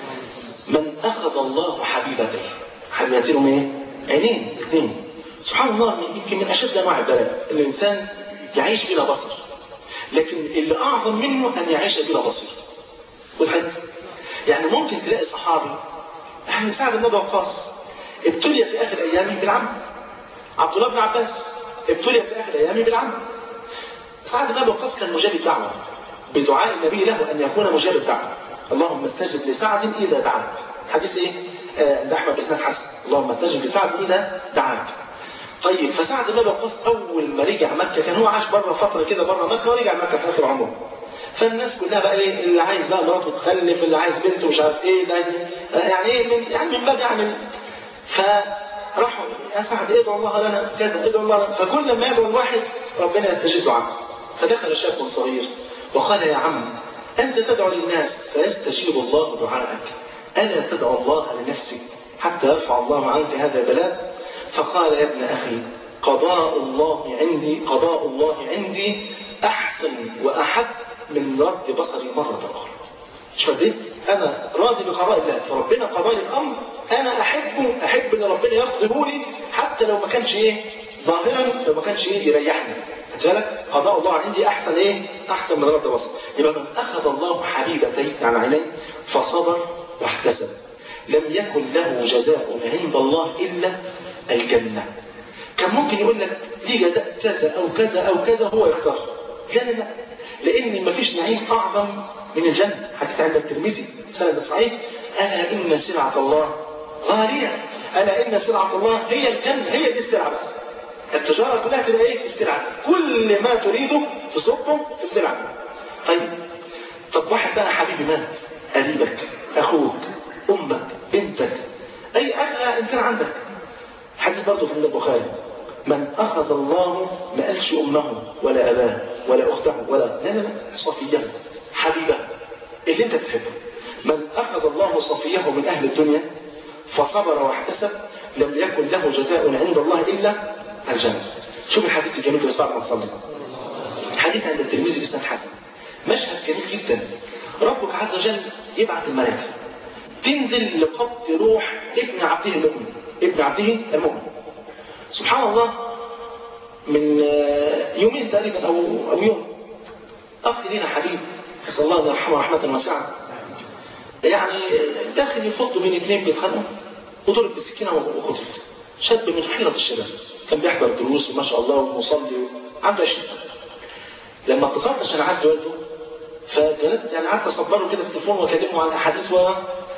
من اخذ الله حبيبتيه حبيبتين هم ايه؟ عينين اثنين سبحان الله يمكن من اشد انواع البلاء ان الانسان يعيش بلا بصر لكن اللي اعظم منه ان يعيش بلا بصير والحديث يعني ممكن تلاقي صحابي يعني سعد بن ابي وقاص ابتلي في اخر ايامه بالعمى عبد الله بن عباس ابتلي في اخر ايامه بالعمى سعد بن ابي وقاص كان مجاب الدعوه بدعاء النبي له ان يكون مجاب الدعوه اللهم استجب لسعد اذا دعاك حديث ايه عند آه احمد بن حسن اللهم استجب لسعد اذا دعاك طيب فسعد بن ابي وقاص اول ما رجع مكه كان هو عاش بره فتره كده بره مكه ورجع مكه في اخر عمره فالناس كلها بقى ايه اللي عايز بقى مراته تخلف اللي عايز بنته مش عارف ايه اللي عايز يعني ايه من يعني من باب يعني فراحوا يا سعد ادعو الله لنا كذا ادعو الله لنا فكل ما يدعو الواحد ربنا يستجيب دعاءه فدخل شاب صغير وقال يا عم أنت تدعو للناس فيستجيب الله دعاءك ألا تدعو الله لنفسك حتى يرفع الله عنك هذا البلاء فقال يا ابن أخي قضاء الله عندي قضاء الله عندي أحسن وأحب من رد بصري مرة أخرى مش ايه؟ أنا راضي بقضاء الله فربنا قضى لي الأمر أنا أحبه أحب إن ربنا يقضيه لي حتى لو ما كانش إيه ظاهرا لو ما كانش إيه يريحني بالك قضاء الله عندي احسن ايه؟ احسن من رد بصر. يبقى من اخذ الله حبيبتيه يعني عينيه فصبر واحتسب. لم يكن له جزاء عند الله الا الجنه. كان ممكن يقول لك ليه جزاء كذا او كذا او كذا هو يختار. لا لا لا. لان ما فيش نعيم اعظم من الجنه. حديث عند الترمذي سند صحيح الا ان سلعه الله غاليه. الا ان سلعه الله هي الجنه هي دي السلعه التجارة كلها تبقى ايه؟ السلعة. كل ما تريده تصبه في السلعة. طيب طب واحد بقى حبيبي مات قريبك اخوك امك بنتك اي اغلى انسان عندك. حديث برضه في البخاري من اخذ الله ما قالش امه ولا اباه ولا اخته ولا لا لا لا صفيه حبيبه اللي انت بتحبه. من اخذ الله صفيه من اهل الدنيا فصبر واحتسب لم يكن له جزاء عند الله الا الجنة شوف الحديث الجميل بس بعد ما تصلي حديث عند الترمذي بإسناد حسن مشهد جميل جدا ربك عز وجل يبعث الملائكة تنزل لقبض روح ابن عبده المؤمن ابن عبده المؤمن سبحان الله من يومين تقريبا او او يوم اخ لينا حبيب نسال الله ان يرحمه رحمه واسعه يعني داخل يفض بين اثنين بيتخانقوا وضرب بالسكينه وقتل شاب من خيره الشباب كان بيحضر دروس وما شاء الله ومصلي عنده 20 سنه لما اتصلت عشان اعزي والده فجلست يعني قعدت اصبره كده في التليفون واكلمه عن احاديث و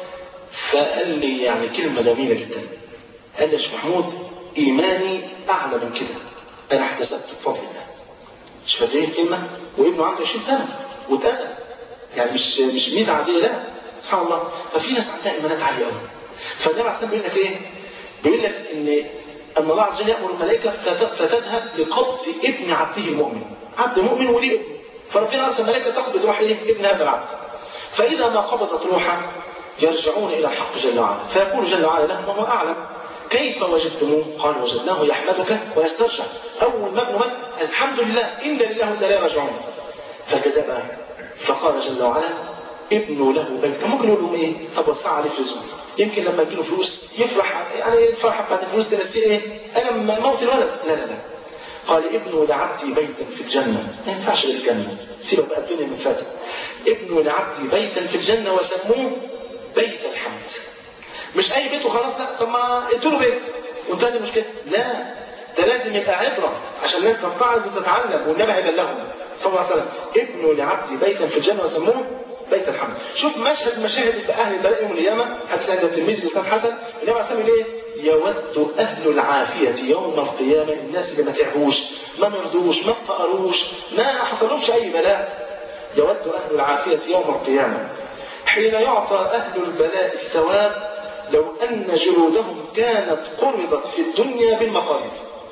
فقال لي يعني كلمه جميله جدا قال لي يا شيخ محمود ايماني اعلى من كده انا احتسبت بفضل الله مش قد ايه الكلمه وابنه عنده 20 سنه واتقتل يعني مش مش ميت عاديه لا سبحان الله ففي ناس عندها ايمانات عاليه قوي فالنبي عليه الصلاه بيقول لك ايه؟ بيقول لك ان ان الله عز وجل يامر الملائكه فتذهب لقبض ابن عبده المؤمن عبد مؤمن وليه ابن فربنا ارسل الملائكه تقبض روح ايه؟ ابن هذا العبد فاذا ما قبضت روحه يرجعون الى الحق جل وعلا فيقول جل وعلا لهم وهو اعلم كيف وجدتموه؟ قال وجدناه يحمدك ويسترجع اول ما ابنه مات الحمد لله انا لله وانا اليه راجعون فالجزاء بقى فقال جل وعلا ابنوا له بيت كان ممكن يقول لهم ايه؟ طب وسع عليه فلوسه يمكن لما تجيله فلوس يفرح يعني الفرحه بتاعت الفلوس تنسيه ايه؟ الم موت الولد لا لا لا قال ابنوا لعبدي بيتا في الجنه ما ينفعش غير الجنه سيبك بقى الدنيا من فاتك ابنوا لعبدي بيتا في الجنه وسموه بيت الحمد مش اي بيت وخلاص لا طب ما ادوا له بيت وانتهت المشكله لا ده لازم يبقى عبره عشان الناس تتعظ وتتعلم والنبي هيبلغهم صلى الله عليه وسلم ابنوا لعبدي بيتا في الجنه وسموه بيت الحمد شوف مشهد مشاهد اهل البلاء يوم القيامه حديث عند الترمذي باسناد حسن النبي عليه الصلاه ايه يود اهل العافيه يوم القيامه الناس اللي ما تعبوش ما مرضوش ما افتقروش ما حصلهمش اي بلاء يود اهل العافيه يوم القيامه حين يعطى اهل البلاء الثواب لو ان جلودهم كانت قرضت في الدنيا بالمقاليد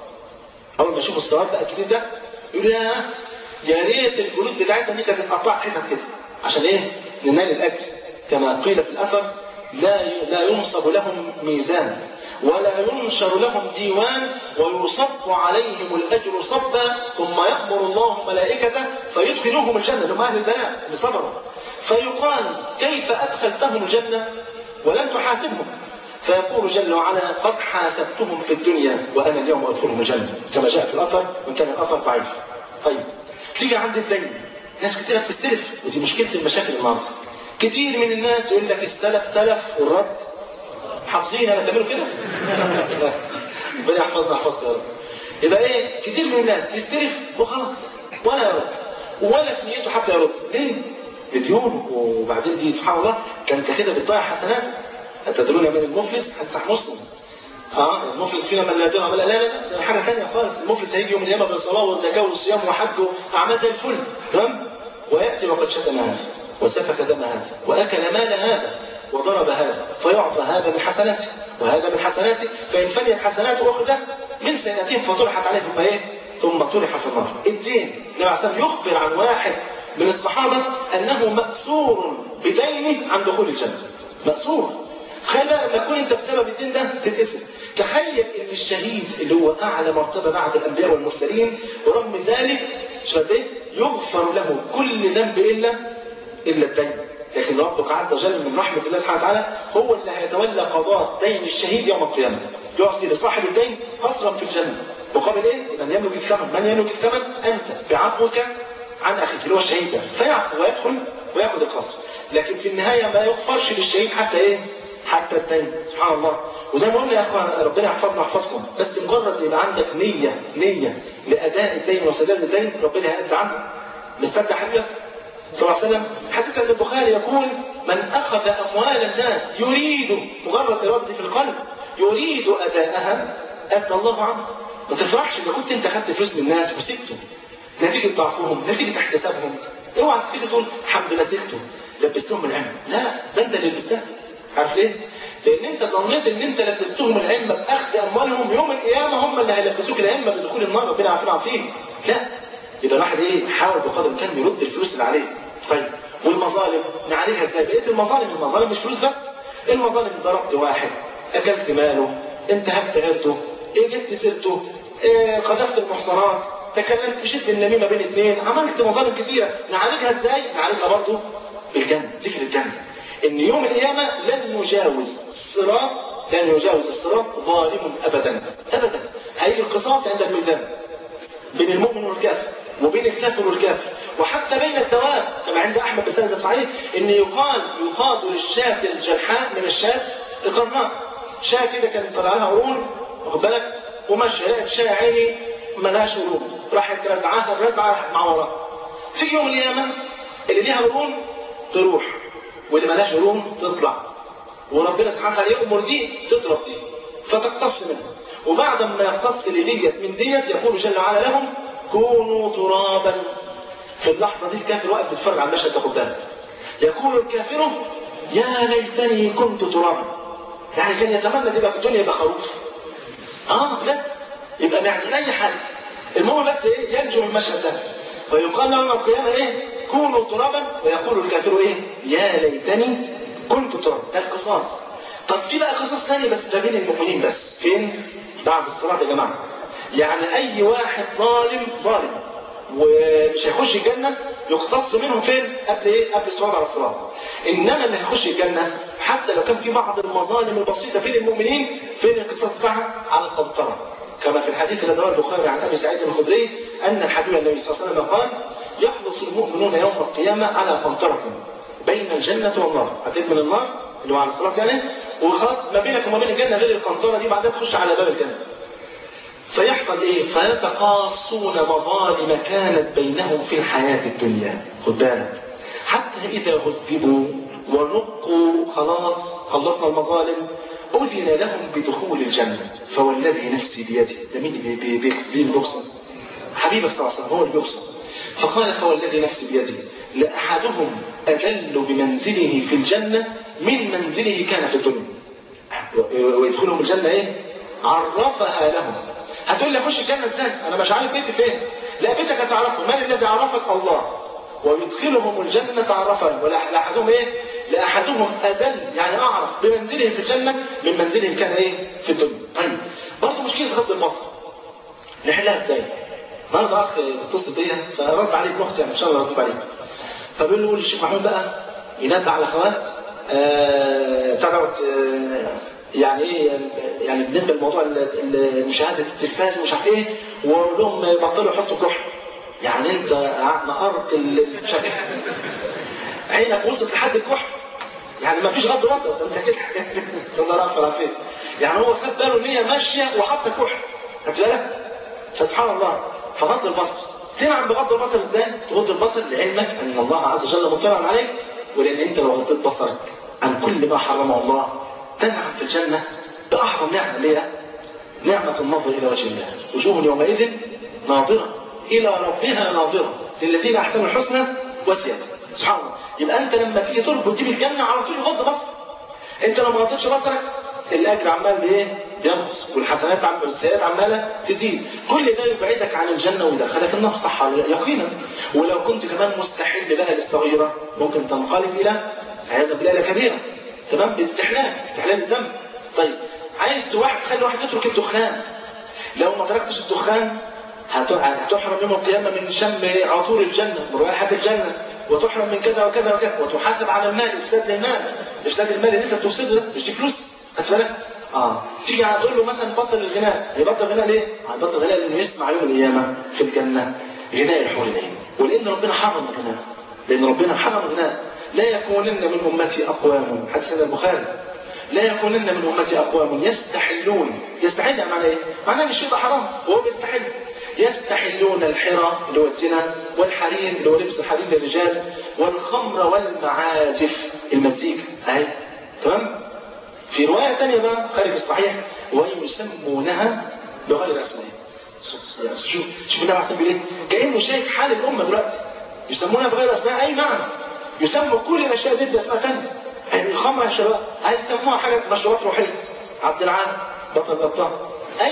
اول ما يشوفوا الثواب بقى الكبير ده يقول يا يا ريت الجلود بتاعتنا دي كانت اتقطعت حتت كده عشان ايه؟ ننال الاجر كما قيل في الاثر لا لا ينصب لهم ميزان ولا ينشر لهم ديوان ويصب عليهم الاجر صبا ثم يامر الله ملائكته فيدخلوهم الجنه هم اهل البلاء اللي صبروا فيقال كيف ادخلتهم الجنه ولم تحاسبهم فيقول جل وعلا قد حاسبتهم في الدنيا وانا اليوم ادخلهم الجنه كما جاء في الاثر وان كان الاثر ضعيف. طيب تيجي عند الدين ناس كتير بتستلف ودي مشكله المشاكل النهارده. كتير من الناس يقول لك السلف تلف والرد حافظين انا تعملوا كده؟ ربنا يحفظنا يحفظك يا رب. يبقى ايه؟ كتير من الناس يستلف وخلاص ولا يرد ولا في نيته حتى يرد ليه؟ دي ديون وبعدين دي سبحان الله كان كده بتضيع حسنات أتدرون من المفلس؟ حديث مسلم. اه المفلس فينا من لا درهم لا لا لا ده حاجه ثانيه خالص المفلس هيجي يوم القيامه بالصلاه والزكاه والصيام وحج واعمال زي الفل تمام؟ وياتي وقد شتم هذا وسفك دم هذا واكل مال هذا وضرب هذا فيعطى هذا من حسناته وهذا من حسناته فان فنيت حسناته اخذت من سيئاتهم فطرحت عليه ثم ايه؟ ثم طرح في النار. الدين النبي عليه الصلاه يخبر عن واحد من الصحابه انه ماسور بدينه عن دخول الجنه. ماسور تخيل بقى لما تكون انت بسبب الدين ده تتقسم تخيل ان الشهيد اللي هو اعلى مرتبه بعد الانبياء والمرسلين ورغم ذلك شباب ايه؟ يغفر له كل ذنب الا الا الدين لكن ربك عز وجل من رحمه الله سبحانه وتعالى هو اللي هيتولى قضاء دين الشهيد يوم القيامه يعطي لصاحب الدين قصرا في الجنه مقابل ايه؟ من يملك الثمن من يملك الثمن انت بعفوك عن اخيك اللي هو الشهيد ده فيعفو ويدخل وياخذ القصر لكن في النهايه ما يغفرش للشهيد حتى ايه؟ حتى الدين سبحان الله وزي ما قلنا يا اخوان ربنا يحفظنا ويحفظكم بس مجرد يبقى عندك نيه نيه لاداء الدين وسداد الدين ربنا هيأدي عنك مصدق حبيبك صلى الله عليه وسلم حديث عند البخاري يقول من اخذ اموال الناس يريد مجرد اراده في القلب يريد اداءها ادى الله عنه ما تفرحش اذا كنت انت خدت فلوس من الناس وسبته نتيجه ضعفهم نتيجه احتسابهم اوعى تيجي تقول الحمد لله سبته لبستهم العلم لا ده انت اللي لبستها عارف ليه؟ لان انت ظنيت ان انت لبستهم العلم باخذ اموالهم يوم القيامه هم اللي هيلبسوك العلم بدخول النار ربنا يعافينا عافين لا يبقى الواحد ايه حاول بقدر الامكان يرد الفلوس اللي عليه طيب والمظالم نعالجها ازاي؟ بقيه المظالم المظالم مش فلوس بس المظالم ضربت واحد اكلت ماله انتهكت عرضه إيه جبت سيرته إيه قذفت المحصنات تكلمت مشيت بالنميمه بين اثنين عملت مظالم كثيره نعالجها ازاي؟ نعالجها برضه بالجنه ذكر الجنه ان يوم القيامه لن يجاوز الصراط لن يجاوز الصراط ظالم ابدا ابدا هيجي القصاص عند الميزان بين المؤمن والكافر وبين الكافر والكافر وحتى بين الدواب كما عند احمد بسند صحيح ان يقال يقاد للشاة الجرحاء من الشاة القرناء شاة كده كان طلع لها قرون واخد بالك وماشيه لقت شاة عيني ملهاش قرون راحت رزعاها الرزعه راحت مع وراها في يوم القيامه اللي ليها قرون تروح واللي ملهاش قرون تطلع وربنا سبحانه وتعالى يأمر دي تضرب دي فتقتص منها وبعد ما يقتص لديت من ديت يقول جل وعلا لهم كونوا ترابا في اللحظة دي الكافر واقف بيتفرج على المشهد تاخد بالك يقول الكافر يا ليتني كنت ترابا يعني كان يتمنى تبقى في الدنيا يبقى خروف اه بجد يبقى معزل اي حاجه المهم بس ايه ينجو من المشهد ده ويقال له يوم القيامه ايه كونوا ترابا ويقول الكافر ايه يا ليتني كنت ترابا ده القصاص طب في بقى قصص ثانيه بس ده بين المؤمنين بس فين بعد الصلاه يا جماعه يعني اي واحد ظالم ظالم ومش هيخش الجنه يقتص منهم فين قبل ايه قبل الصعود على الصراط انما اللي هيخش الجنه حتى لو كان في بعض المظالم البسيطه بين المؤمنين فين القصاص بتاعها على القنطره كما في الحديث الذي رواه البخاري عن ابي سعيد الخدري ان الحبيب النبي صلى الله عليه وسلم قال يحرص المؤمنون يوم القيامه على قنطره بين الجنه والنار عديت من النار اللي هو على الصراط يعني وخلاص ما بينك وما بين الجنه غير القنطره دي بعدها تخش على باب الجنه فيحصل ايه فيتقاصون مظالم كانت بينهم في الحياه الدنيا خد بالك حتى اذا عذبوا ونقوا خلاص خلصنا المظالم أذن لهم بدخول الجنة فوالذي نفسي بيده ده مين اللي بيقسم حبيبك صلى الله عليه وسلم هو اللي بيقسم فقال فوالذي نفسي بيده لأحدهم أذل بمنزله في الجنة من منزله كان في الدنيا ويدخلهم الجنة إيه؟ عرفها لهم هتقول لي أخش الجنة إزاي؟ أنا مش عارف بيتي فين لا بيتك هتعرفه من الذي عرفك الله ويدخلهم الجنة عرفا ولأحدهم إيه؟ لأحدهم أدل يعني أعرف بمنزلهم في الجنة من منزلهم كان إيه؟ في الدنيا. طيب برضه مشكلة غض البصر. نحلها إزاي؟ النهارده أخ اتصل بيا فرد عليه ابن أختي يعني إن شاء الله رد عليه. فبيقول له الشيخ محمود بقى ينبه على أخوات بتاع دوت يعني ايه يعني بالنسبه لموضوع مشاهده التلفاز ومش عارف ايه وقول لهم بطلوا يحطوا كحل يعني انت نقرت الشكل عينك وصلت لحد الكحل يعني ما فيش غض بصر انت كده صلى الله عليه وسلم يعني هو خد باله ان هي ماشيه وحاطه كحل خدت بالك فسبحان الله فغض البصر تنعم بغض البصر ازاي؟ تغض البصر لعلمك ان الله عز وجل مطلع عليك ولان انت لو غضيت بصرك عن كل ما حرمه الله تنعم في الجنه باعظم نعمه اللي هي نعمه النظر الى وجه الله وجوه يومئذ ناظره الى ربها ناظره للذين احسنوا الحسنى وزياده سبحان الله يبقى انت لما تيجي تربط دي بالجنه على طول غض بصر انت لو ما غضتش بصرك الاجر عمال بايه؟ ينقص والحسنات عم والسيئات عماله تزيد كل ده يبعدك عن الجنه ويدخلك النار صح يقينا ولو كنت كمان مستحل بقى للصغيره ممكن تنقلب الى عياذا بالله الى كبيره تمام باستحلال استحلال الذنب طيب عايز واحد تخلي واحد يترك الدخان لو ما تركتش الدخان هتحرم يوم القيامة من شم عطور الجنة من رائحة الجنة وتحرم من كذا وكذا وكذا وتحاسب على المال افساد للمال افساد المال اللي انت بتفسده ده مش دي فلوس خدت بالك؟ اه تيجي تقول له مثلا بطل الغناء هيبطل غناء ليه؟ هيبطل غناء لانه يسمع يوم القيامة في الجنة غناء الحور العين ولان ربنا حرم الغناء لان ربنا حرم الغناء لا يكونن من امتي اقوام حديث البخاري لا يكونن من امتي اقوام يستحلون يستحل يعني معناه ايه؟ معناه ان الشيء ده حرام وهو بيستحل يستحلون الحرى اللي هو الزنا والحرير اللي هو لبس الحرير للرجال والخمر والمعازف المزيكا اهي تمام في روايه ثانيه بقى خارج الصحيح ويسمونها بغير اسماء شوف شوف النبي عليه ايه كانه شايف حال الامه دلوقتي يسمونها بغير اسماء اي نعم يسموا كل الاشياء دي باسماء ثانيه الخمر يا شباب هيسموها حاجه مشروبات روحيه عبد العال بطل الابطال اي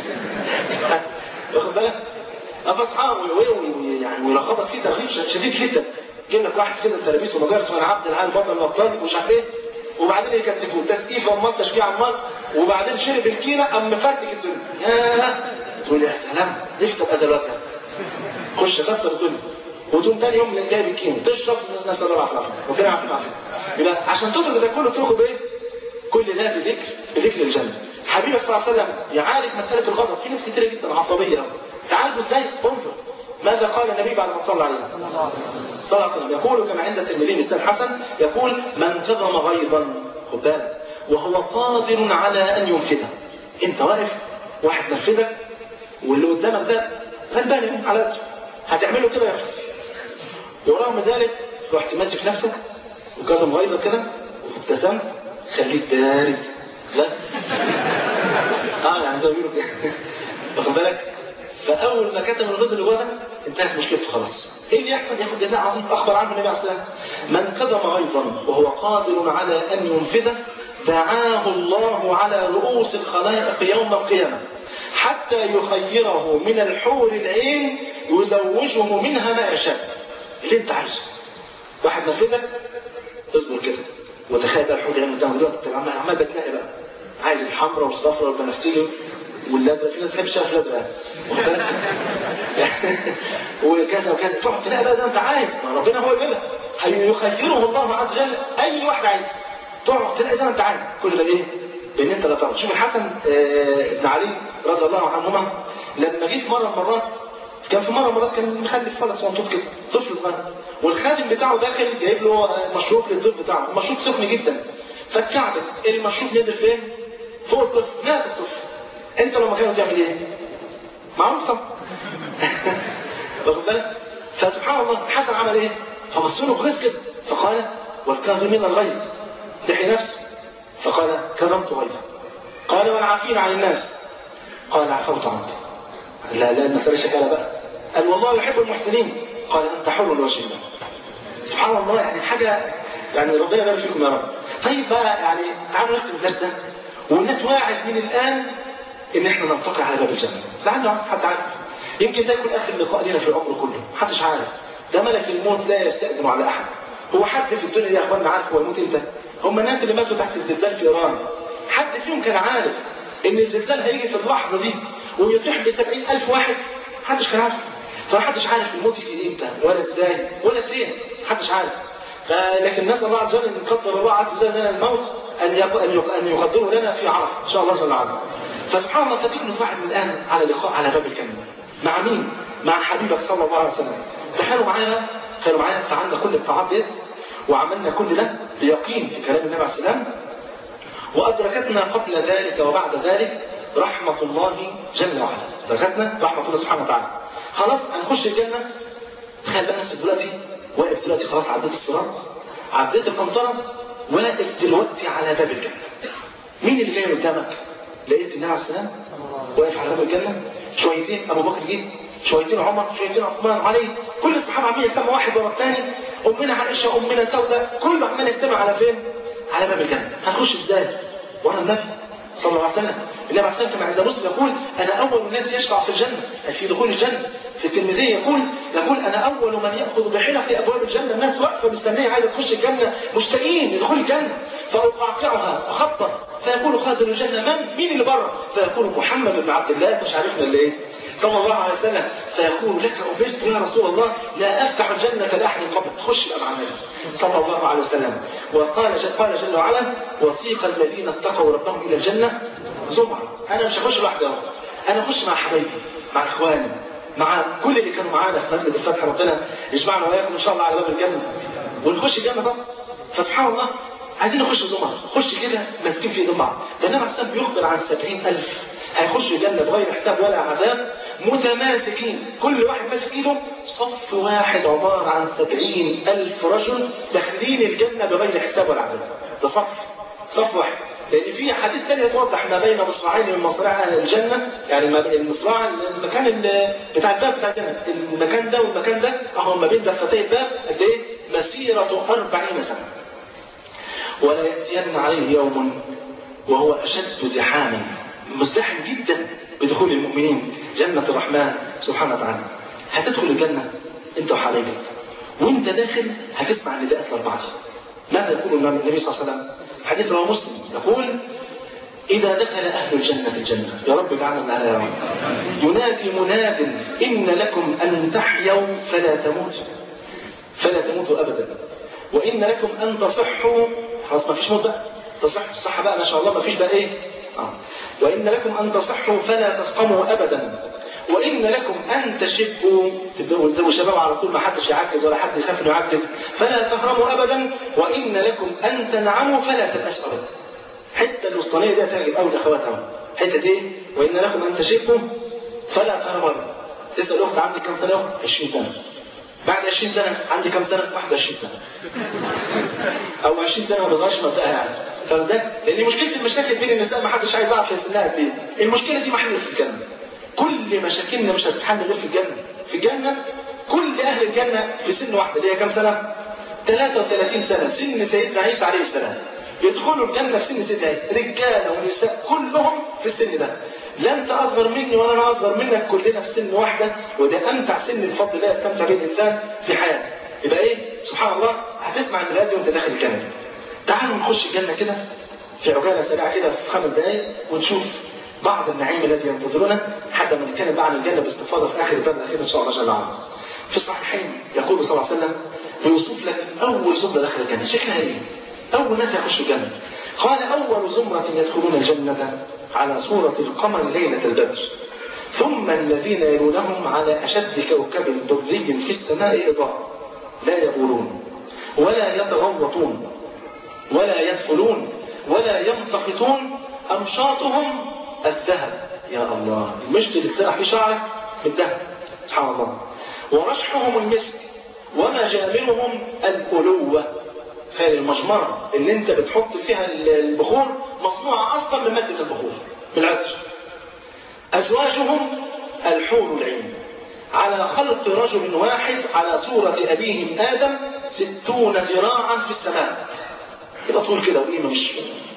واخد بالك؟ فاصحابه يعني ويلخبط فيه ترغيب شديد جدا يجيب لك واحد كده تلابيس ومدارس من عبد العال بطل الابطال ومش عارف ايه وبعدين يكتفوه تسقيف امال تشجيع عمال وبعدين شرب الكينه قام مفرتك الدنيا ياه تقول يا سلام نفسي ابقى زي الواد ده خش كسر الدنيا وتقوم تاني يوم جايب الكينه تشرب نسال الله العافيه ربنا يعافينا العافيه يبقى عشان تترك ده كله تتركه بايه؟ كل ده بذكر بذكر الجنه حبيبك صلى الله عليه وسلم يعالج مساله الغضب في ناس كتير جدا عصبيه تعالجوا ازاي؟ انظر ماذا قال النبي بعد ما صلى عليه؟ صلى الله عليه وسلم يقول كما عند الترمذي بإسناد حسن يقول من كظم غيظا خد بالك وهو قادر على ان ينفذه انت واقف واحد نرفزك واللي قدامك ده غلبان على قد هتعمله كده يخلص ورغم ذلك رحت ماسك نفسك وكظم غيظك كده وابتسمت خليك بارد لا اه يعني زي ما بيقولوا كده واخد بالك فاول ما كتم الغيظ اللي جوه انتهت مشكلته خلاص ايه اللي يحصل ياخد جزاء عظيم اخبر عنه النبي عليه الصلاه والسلام من كظم غيظا وهو قادر على ان ينفذه دعاه الله على رؤوس الخلائق يوم القيامه حتى يخيره من الحور العين يزوجه منها ما يشاء اللي انت عايزه واحد نفذك اصبر كده وتخيل بقى الحور العين قدامك دلوقتي انت عمال عمال بتنقي بقى عايز الحمراء والصفراء والبنفسجي والازرق في ناس تحب الشرف الازرق وكذا وكذا تقعد تلاقي بقى زي ما انت عايز ما ربنا هو كده هيخيره الله عز وجل اي واحد عايزه تقعد تلاقي زي ما انت عايز كل ده ايه؟ بان انت لا تعرف شوف الحسن آه بن علي رضي الله عنهما لما جه في مره مرات كان في مره مرات كان مخلف ولد صنطوط كده طفل صغير والخادم بتاعه داخل جايب له مشروب للضيف بتاعه المشروب سخن جدا فاتكعبل المشروب نزل فين؟ فوق الطفل مات الطفل انت لو مكانه تعمل ايه؟ معروف طبعا واخد بالك؟ فسبحان الله الحسن عمل ايه؟ فبص له بغيظ كده فقال والكاظمين الغيظ لحي نفسه فقال كظمت غيظا قال والعافين عن الناس قال عفوت عنك لا لا المسألة شكالة بقى قال والله يحب المحسنين قال أنت حر الوجه الله سبحان الله يعني حاجة يعني ربنا يبارك فيكم يا رب طيب بقى يعني تعالوا نختم الدرس ده ونتواعد من الآن إن إحنا نلتقي على باب الجنة لعل عايز حد عارف يمكن ده يكون آخر لقاء لنا في العمر كله محدش عارف ده ملك الموت لا يستأذن على أحد هو حد في الدنيا دي يا اخوانا عارف هو يموت امتى؟ هم الناس اللي ماتوا تحت الزلزال في ايران حد فيهم كان عارف ان الزلزال هيجي في اللحظه دي ويطيح ب 70000 واحد محدش كان عارف فمحدش عارف الموت يجي امتى ولا ازاي ولا فين محدش عارف لكن نسال الله عز وجل ان قدر الله عز وجل لنا الموت ان ان يقدره لنا في عرفه ان شاء الله جل وعلا فسبحان الله فتيجي نتوعد من الان على لقاء على باب الجنه مع مين؟ مع حبيبك صلى الله عليه وسلم تخيلوا معايا تخيلوا معايا فعلنا كل الطاعات ديت وعملنا كل ده بيقين في كلام النبي عليه السلام وأدركتنا قبل ذلك وبعد ذلك رحمة الله جل وعلا أدركتنا رحمة الله سبحانه وتعالى خلاص هنخش الجنة تخيل بقى نفسك دلوقتي واقف دلوقتي خلاص عديت الصراط عديت القنطرة واقف دلوقتي على باب الجنة مين اللي جاي قدامك؟ لقيت النبي عليه السلام واقف على باب الجنة شويتين أبو بكر جه شويتين عمر شويتين عثمان علي كل الصحابة عمالين يجتمعوا واحد ورا الثاني أمنا عائشة أمنا سودة كله عمال يجتمع على فين؟ على باب الجنة هنخش إزاي؟ ورا النبي صلى الله عليه وسلم النبي عليه الصلاة والسلام عند مسلم يقول أنا أول الناس يشفع في الجنة في دخول الجنة في الترمذي يقول يقول أنا أول من يأخذ بحلق أبواب الجنة الناس واقفة مستنية عايزة تخش الجنة مشتاقين لدخول الجنة فأقعقعها أخبط فيقول خازن الجنة من؟ مين اللي بره؟ فيقول محمد بن عبد الله مش عارفنا اللي إيه؟ صلى الله عليه وسلم فيقول لك أمرت يا رسول الله لا أفتح الجنة لأحد قبل تخش بقى مع النبي صلى الله عليه وسلم وقال جل, قال جل وعلا وسيق الذين اتقوا ربهم إلى الجنة زمرا أنا مش هخش لوحدي أنا أخش مع حبايبي مع إخواني مع كل اللي كانوا معانا في مسجد الفتح ربنا يجمعنا وإياكم إن شاء الله على باب الجنة ونخش الجنة طبعا فسبحان الله عايزين نخش زمر خش كده ماسكين في ايدهم بعض ده النبي عليه الصلاه بيخبر عن سبعين ألف هيخشوا الجنة بغير حساب ولا عذاب متماسكين كل واحد ماسك ايده صف واحد عبارة عن سبعين ألف رجل داخلين الجنة بغير حساب ولا عذاب ده صف صف واحد لأن في حديث ثاني توضح ما بين مصراعين من مصراع أهل الجنة يعني المصراع المكان بتاع الباب بتاع الجنة المكان ده والمكان ده أهو ما بين دفتي الباب قد إيه؟ مسيرة أربعين سنة ولا يأتين عليه يوم وهو أشد زحاما مزدحم جدا بدخول المؤمنين جنة الرحمن سبحانه وتعالى هتدخل الجنة انت وحبايبك وانت داخل هتسمع النداءات الأربعة ماذا يقول النبي صلى الله عليه وسلم حديث رواه مسلم يقول إذا دخل أهل الجنة الجنة يا رب اجعلنا على يا رب ينادي مناد إن لكم أن تحيوا فلا تموتوا فلا تموتوا أبدا وإن لكم أن تصحوا خلاص ما فيش موت بقى تصح الصحة بقى ما شاء الله ما فيش بقى إيه آه. وإن لكم أن تصحوا فلا تسقموا أبدا وإن لكم أن تشبوا تبدأوا شباب على طول ما حدش يعجز ولا حد يخاف إنه يعجز فلا تهرموا أبدا وإن لكم أن تنعموا فلا تبأسوا أبدا حتة الوسطانية دي هتعجب أوي الأخوات أهو حتة إيه؟ وإن لكم أن تشبوا فلا تهرموا أبدا تسأل أخت عندك كم سنة أخت؟ 20 سنة بعد 20 سنة عندي كم سنة؟ 21 سنة أو 20 سنة ما بقدرش مبدأها يعني فاهم ازاي؟ لأن مشكلة المشاكل بين النساء ما حدش عايز يعرف هي سنها قد إيه المشكلة دي محل في الجنة كل مشاكلنا مش هتتحل غير في الجنة في الجنة كل أهل الجنة في سن واحدة اللي هي كم سنة؟ 33 سنة سن سيدنا عيسى عليه السلام يدخلوا الجنة في سن سيدنا عيسى رجالة ونساء كلهم في السن ده لا انت اصغر مني ولا انا اصغر منك كلنا في سن واحده وده امتع سن بفضل الله يستمتع به الانسان في حياته يبقى ايه سبحان الله هتسمع الميلاد وانت داخل الجنه تعالوا نخش الجنه كده في عجاله سريعه كده في خمس دقائق ونشوف بعض النعيم الذي ينتظرنا حتى ما نتكلم بقى عن الجنه باستفاضه في اخر الدرس الاخير ان شاء الله جل وعلا في الصحيحين يقول صلى الله عليه وسلم يوصف لك اول زمره داخل الجنه شكلها ايه؟ اول ناس يخشوا الجنه قال اول زمره يدخلون الجنه على صورة القمر ليلة البدر ثم الذين يلونهم على أشد كوكب دري في السماء إضاءة لا يبولون ولا يتغوطون ولا يدفلون ولا يمتقطون أمشاطهم الذهب يا الله المشط اللي تسرح في شعرك بالذهب سبحان الله ورشحهم المسك ومجاملهم الألوة خير المجمرة اللي انت بتحط فيها البخور مصنوعة أصلا من مادة البخور من العطر أزواجهم الحور العين على خلق رجل واحد على صورة أبيهم آدم ستون ذراعا في السماء يبقى طول كده وقيمة مش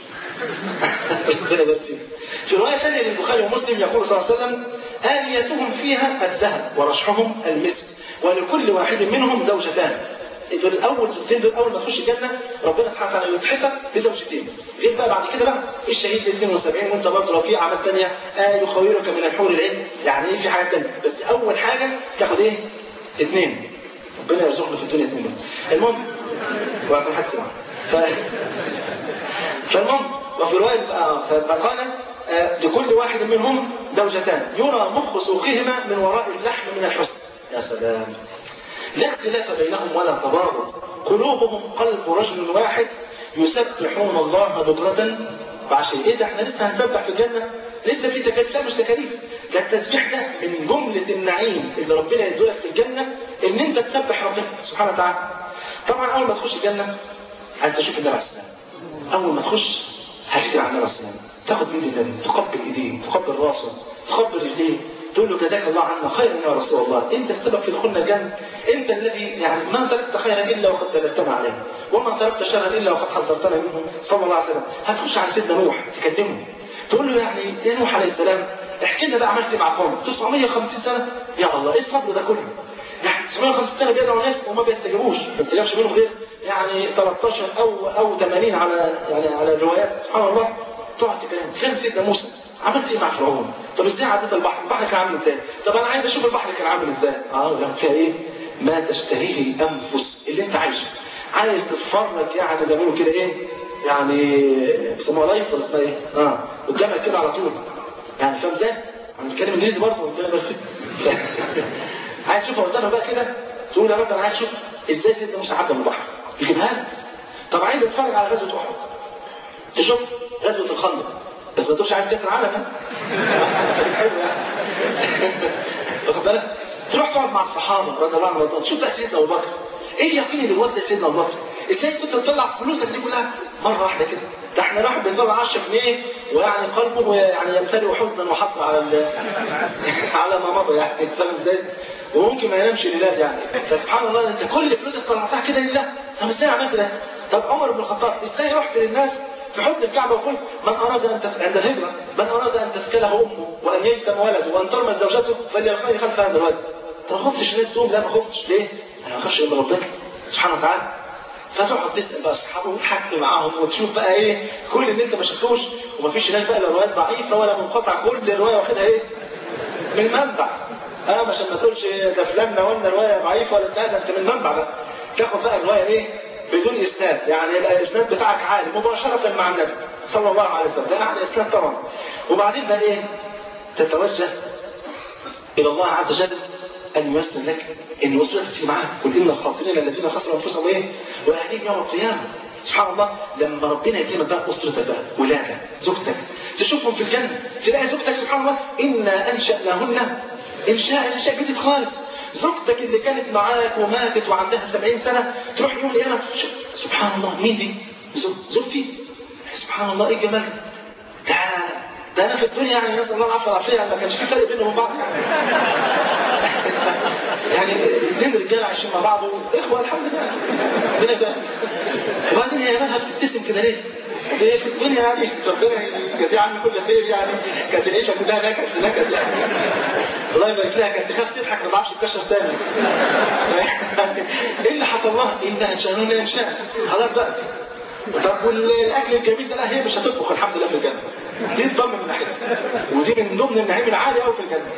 في رواية ثانية للبخاري ومسلم يقول صلى الله عليه وسلم آنيتهم فيها الذهب ورشحهم المسك ولكل واحد منهم زوجتان دول الاول زوجتين دول اول ما تخش الجنه ربنا سبحانه وتعالى يتحفك بزوجتين غير بقى بعد كده بقى الشهيد 72 وانت برضه لو في اعمال ثانيه آه يخيرك من الحور العين يعني ايه في حاجات ثانيه بس اول حاجه تاخد ايه؟ اثنين ربنا يرزقنا في الدنيا اثنين المهم ويكون حد سمع ف... فالمهم وفي روايه فقال آه لكل واحد منهم زوجتان يرى مخ سوقهما من وراء اللحم من الحسن يا سلام لا اختلاف بينهم ولا تباغض قلوبهم قلب رجل واحد يسبحون الله بكرة وعشان ايه ده احنا لسه هنسبح في الجنة لسه في تكاليف لا مش تكاليف ده التسبيح ده من جملة النعيم اللي ربنا يدولك في الجنة ان انت تسبح ربنا سبحانه وتعالى طبعا اول ما تخش الجنة عايز تشوف النبي عليه السلام اول ما تخش هتفكر عن النبي عليه السلام تاخد بيد النبي تقبل ايديه تقبل راسه تقبل رجليه تقول له جزاك الله عنا خيرا يا رسول الله انت السبب في دخولنا الجنه انت الذي يعني ما تركت خيرا الا وقد دللتنا عليه وما تركت شرا الا وقد حذرتنا منه صلى الله عليه وسلم هتخش على سيدنا نوح تكلمه تقول له يعني يا نوح عليه السلام احكي لنا بقى عملت ايه مع قوم 950 سنه يا الله ايه الصبر ده كله يعني 950 سنه بيدعوا ناس وما بيستجيبوش ما بيستجابش منهم غير يعني 13 او او 80 على يعني على الروايات سبحان الله تقعد تكلم تكلم سيدنا موسى عملت ايه مع فرعون؟ طب ازاي عديت البحر؟ البحر كان عامل ازاي؟ طب انا عايز اشوف البحر كان عامل ازاي؟ اه لا فيها ايه؟ ما تشتهيه الانفس اللي انت عايزه. عايز تتفرج يعني زي ما بيقولوا كده ايه؟ يعني بيسموها لايف ولا اسمها ايه؟ اه قدامك كده على طول. يعني فاهم ازاي؟ انا بتكلم انجليزي برضه ربنا يبارك فيك. عايز تشوفها قدامك بقى كده تقول يا رب انا عايز اشوف ازاي سيدنا موسى عدى من البحر. يجيبها لك. طب عايز اتفرج على غزوه احد. تشوف غزوه الخندق بس ما تقولش عايز كاس العالم خليك حلو يعني واخد بالك تروح تقعد مع الصحابه رضي الله عنهم وارضاهم شوف بقى سيدنا ابو بكر ايه اليقين اللي ورد سيدنا ابو بكر ازاي كنت تطلع فلوسك دي كلها مره واحده كده ده احنا راح بيطلع 10 جنيه ويعني قلبه يعني يمتلئ حزنا وحسرة على على ما مضى يعني فاهم ازاي؟ وممكن ما ينامش ليلات يعني فسبحان الله انت كل فلوسك طلعتها كده لله طب ازاي عملت ده؟ طب عمر بن الخطاب ازاي رحت للناس في حضن الكعبه وقلت من اراد ان تف... عند الهجره من اراد ان تثكله امه وان يلتم ولده وان ترمى زوجته فليلقاني خلف هذا الوادي. طب ما خفتش الناس تقوم لا ما خفتش ليه؟ انا ما اخافش الا ربنا سبحانه وتعالى. فتقعد تسال بقى اصحابه وتحكي معاهم وتشوف بقى ايه كل اللي انت ما شفتوش ومفيش هناك بقى لا روايات ضعيفه ولا منقطع كل روايه واخدها ايه؟ من منبع. اه عشان ما تقولش ده فلان قلنا روايه ضعيفه ولا بتاع ده انت من منبع بقى. تاخد بقى الروايه ايه؟ بدون اسناد يعني يبقى الاسناد بتاعك عالي مباشره مع النبي صلى الله عليه وسلم ده اعلى اسناد طبعا وبعدين بقى ايه تتوجه الى الله عز وجل ان ييسر لك ان وصلت في معاه قل ان الخاسرين الذين خسروا انفسهم ايه واهليهم يوم القيامه سبحان الله لما ربنا يكرمك بقى اسرتك بقى ولادك زوجتك تشوفهم في الجنه تلاقي زوجتك سبحان الله انا انشاناهن انشاء انشاء جديد خالص زوجتك اللي كانت معاك وماتت وعندها 70 سنه تروح يوم القيامه سبحان الله مين دي؟ زوجتي سبحان الله ايه الجمال ده ده انا في الدنيا يعني نسال الله العافيه والعافيه ما كانش في فرق بينهم وبين بعض يعني اثنين رجاله عايشين مع بعض اخوه الحمد لله ربنا يبارك وبعدين هي مالها بتبتسم كده ليه؟ هي في الدنيا يعني ربنا يجازيها عني كل خير يعني كانت العيشه كلها نكد في نكد يعني الله يبارك لها كانت تخاف تضحك ما تعرفش تكشف تاني ايه اللي حصل لها؟ انها انشاء انشاء خلاص بقى طب والاكل الجميل ده لا هي مش هتطبخ الحمد لله في الجنه دي تضمن من ناحيتها ودي من ضمن النعيم العالي قوي في الجنه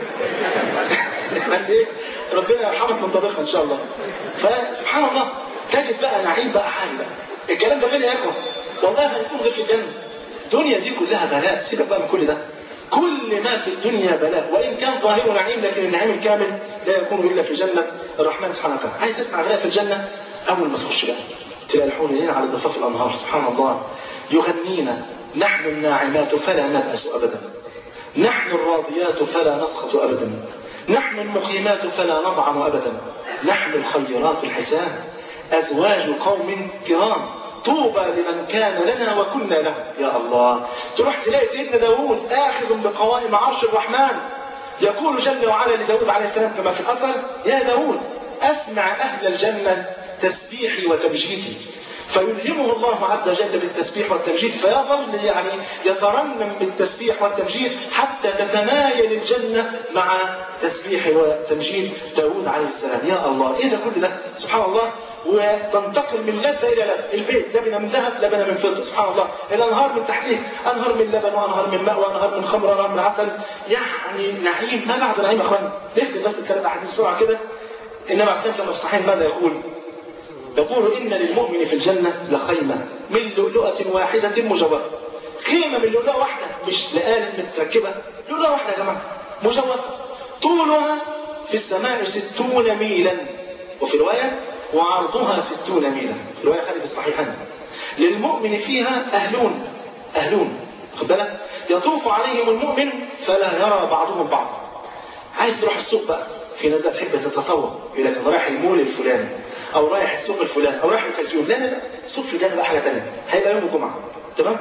قد ايه ربنا يرحمك من طبيخها ان شاء الله فسبحان الله تجد بقى نعيم بقى عالي بقى الكلام ده فين يا اخوه والله ما يكون غير في الجنه الدنيا دي كلها بلاء سيبك بقى من كل ده كل ما في الدنيا بلاء وان كان ظاهره نعيم لكن النعيم الكامل لا يكون الا في جنه الرحمن سبحانه وتعالى عايز تسمع بلاء في الجنه اول ما تخش بقى تلاقي الحور على ضفاف الانهار سبحان الله يغنينا نحن الناعمات فلا نبأس ابدا نحن الراضيات فلا نسخط ابدا نحن المقيمات فلا نضعن ابدا نحن الخيرات الحسان ازواج قوم كرام طوبى لمن كان لنا وكنا له يا الله تروح تلاقي سيدنا داوود آخذ بقوائم عرش الرحمن يقول جل وعلا لداود عليه السلام كما في الأثر يا داود أسمع أهل الجنة تسبيحي وتمجيدي فيلهمه الله عز وجل بالتسبيح والتمجيد فيظل يعني يترنم بالتسبيح والتمجيد حتى تتمايل الجنة مع تسبيح وتمجيد داود عليه السلام يا الله ايه ده كل ده سبحان الله وتنتقل من لذة إلى لذة البيت لبنة من ذهب لبنة من فضة سبحان الله الأنهار من تحتيه أنهار من لبن وأنهار من ماء وأنهار من خمر وأنهار من عسل يعني نعيم ما بعد نعيم يا أخوان نختم بس الثلاث أحاديث بسرعة كده إنما السلام كما في الصحيح ماذا يقول يقول إن للمؤمن في الجنة لخيمة من لؤلؤة واحدة مجوفة خيمة من لؤلؤة واحدة مش لآل متركبة لؤلؤة واحدة يا جماعة مجوفة طولها في السماء ستون ميلا وفي رواية وعرضها ستون ميلا في رواية خالد الصحيحين للمؤمن فيها أهلون أهلون خد بالك يطوف عليهم المؤمن فلا يرى بعضهم بعضا عايز تروح السوق بقى في ناس بقى تحب تتصور يقول لك انا رايح المول الفلاني او رايح السوق الفلاني او رايح الكازيون لا لا لا السوق الفلاني بقى حاجه ثانيه هيبقى يوم الجمعه تمام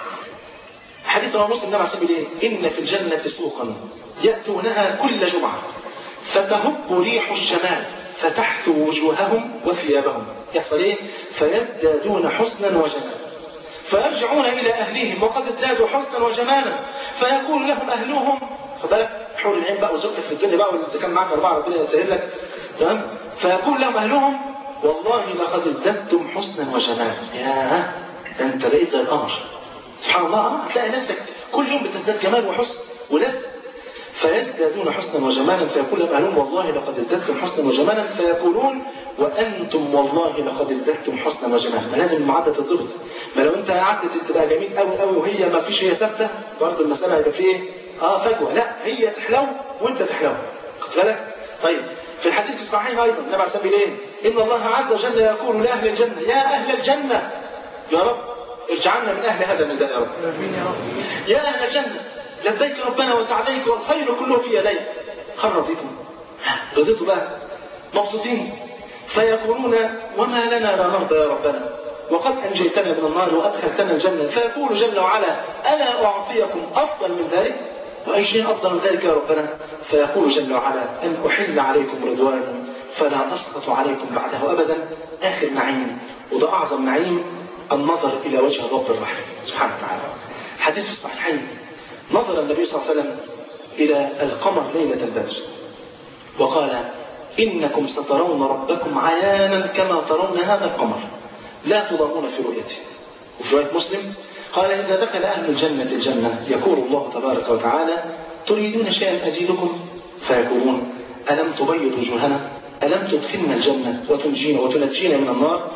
حديث رواه مسلم عليه سبيل ايه ان في الجنه سوقا ياتونها كل جمعه فتهب ريح الشمال فتحثو وجوههم وثيابهم يحصل ايه فيزدادون حسنا وجمالا فيرجعون الى اهليهم وقد ازدادوا حسنا وجمالا فيقول لهم اهلهم خد بالك حور العين بقى وزوجتك في الدنيا بقى واذا كان معاك اربعه ربنا يسهل لك تمام فيقول لهم اهلهم والله لقد ازددتم حسنا وجمالا يا ده انت بقيت زي القمر سبحان الله اه هتلاقي نفسك كل يوم بتزداد جمال وحسن ولذة فيزدادون حسنا وجمالا فيقول لهم اهلهم والله لقد ازددتم حسنا وجمالا فيقولون وانتم والله لقد ازددتم حسنا وجمالا ما لازم المعادله تتظبط ما لو انت قعدت تبقى جميل قوي قوي وهي ما فيش هي ثابته برضه المساله هيبقى فيه ايه؟ اه فجوه لا هي تحلو وانت تحلو خد بالك طيب في الحديث الصحيح ايضا النبي عليه الصلاه ايه؟ ان الله عز وجل يقول لاهل الجنه يا اهل الجنه يا رب اجعلنا من اهل هذا النداء يا رب يا اهل الجنه لبيك ربنا وسعديك والخير كله في يديك هل رضيتم؟ رضيتوا بقى مبسوطين فيقولون وما لنا لا نرضى يا ربنا وقد انجيتنا من النار وادخلتنا الجنه فيقول جل وعلا الا اعطيكم افضل من ذلك واي شيء افضل من ذلك يا ربنا فيقول جل وعلا ان احل عليكم رضواني فلا اسقط عليكم بعده ابدا اخر نعيم وده اعظم نعيم النظر الى وجه الرب الرحيم سبحانه وتعالى حديث في الصحيحين نظر النبي صلى الله عليه وسلم الى القمر ليله البدر وقال انكم سترون ربكم عيانا كما ترون هذا القمر لا تضامون في رؤيته وفي روايه مسلم قال اذا دخل اهل الجنه الجنه يقول الله تبارك وتعالى تريدون شيئا ازيدكم فيقولون الم تبيض وجوهنا الم تدخلنا الجنه وتنجينا وتنجينا من النار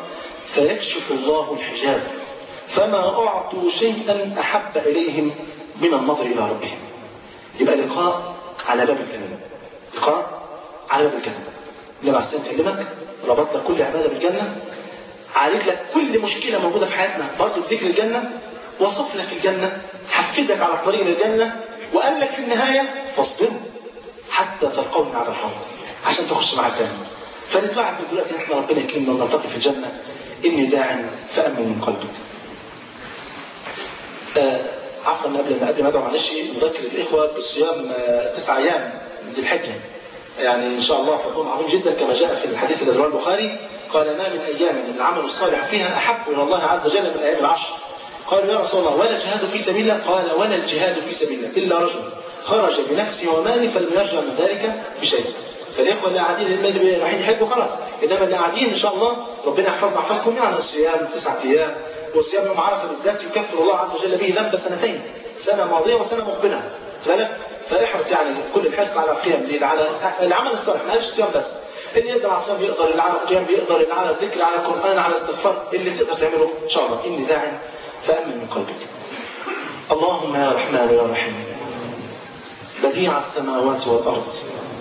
فيكشف الله الحجاب فما أعطوا شيئا أحب إليهم من النظر إلى ربهم يبقى لقاء على باب الجنة لقاء على باب الجنة النبي عليه الصلاة كلمك ربط لك كل عبادة بالجنة عالج لك كل مشكلة موجودة في حياتنا برضه ذكر الجنة وصف لك الجنة حفزك على الطريق للجنة وقال لك في النهاية فاصبروا حتى تلقوني على الحوض عشان تخش مع الجنة فنتوعد من دلوقتي احنا ربنا يكرمنا ونلتقي في الجنة إني داع فأمن من قلبك آه عفوا قبل ما قبل ما ادعو معلش نذكر الاخوه بصيام آه تسع ايام من ذي الحجه يعني ان شاء الله فضل عظيم جدا كما جاء في الحديث الذي رواه البخاري قال ما من ايام العمل الصالح فيها احب الى الله عز وجل من ايام العشر قالوا يا رسول الله ولا الجهاد في سبيل الله قال ولا الجهاد في سبيل الله الا رجل خرج بنفسه وماله فلم يرجع من ذلك بشيء فالاخوه اللي قاعدين اللي رايحين يحبوا خلاص انما اللي قاعدين ان شاء الله ربنا يحفظنا يحفظكم يعني الصيام تسعة ايام وصيام يوم عرفه بالذات يكفر الله عز وجل به ذنب سنتين سنه ماضيه وسنه مقبله بالك فاحرص يعني كل الحرص على القيام ليه على العمل الصالح ما قالش صيام بس اللي يقدر على الصيام يقدر اللي على القيام بيقدر اللي على الذكر على القران على الاستغفار اللي تقدر تعمله ان شاء الله اني داع فامن من قلبك اللهم يا رحمن يا رحيم بديع السماوات والارض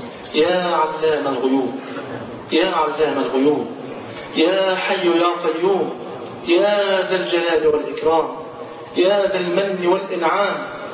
يا علام الغيوب يا علام الغيوب يا حي يا قيوم يا ذا الجلال والإكرام يا ذا المن والإنعام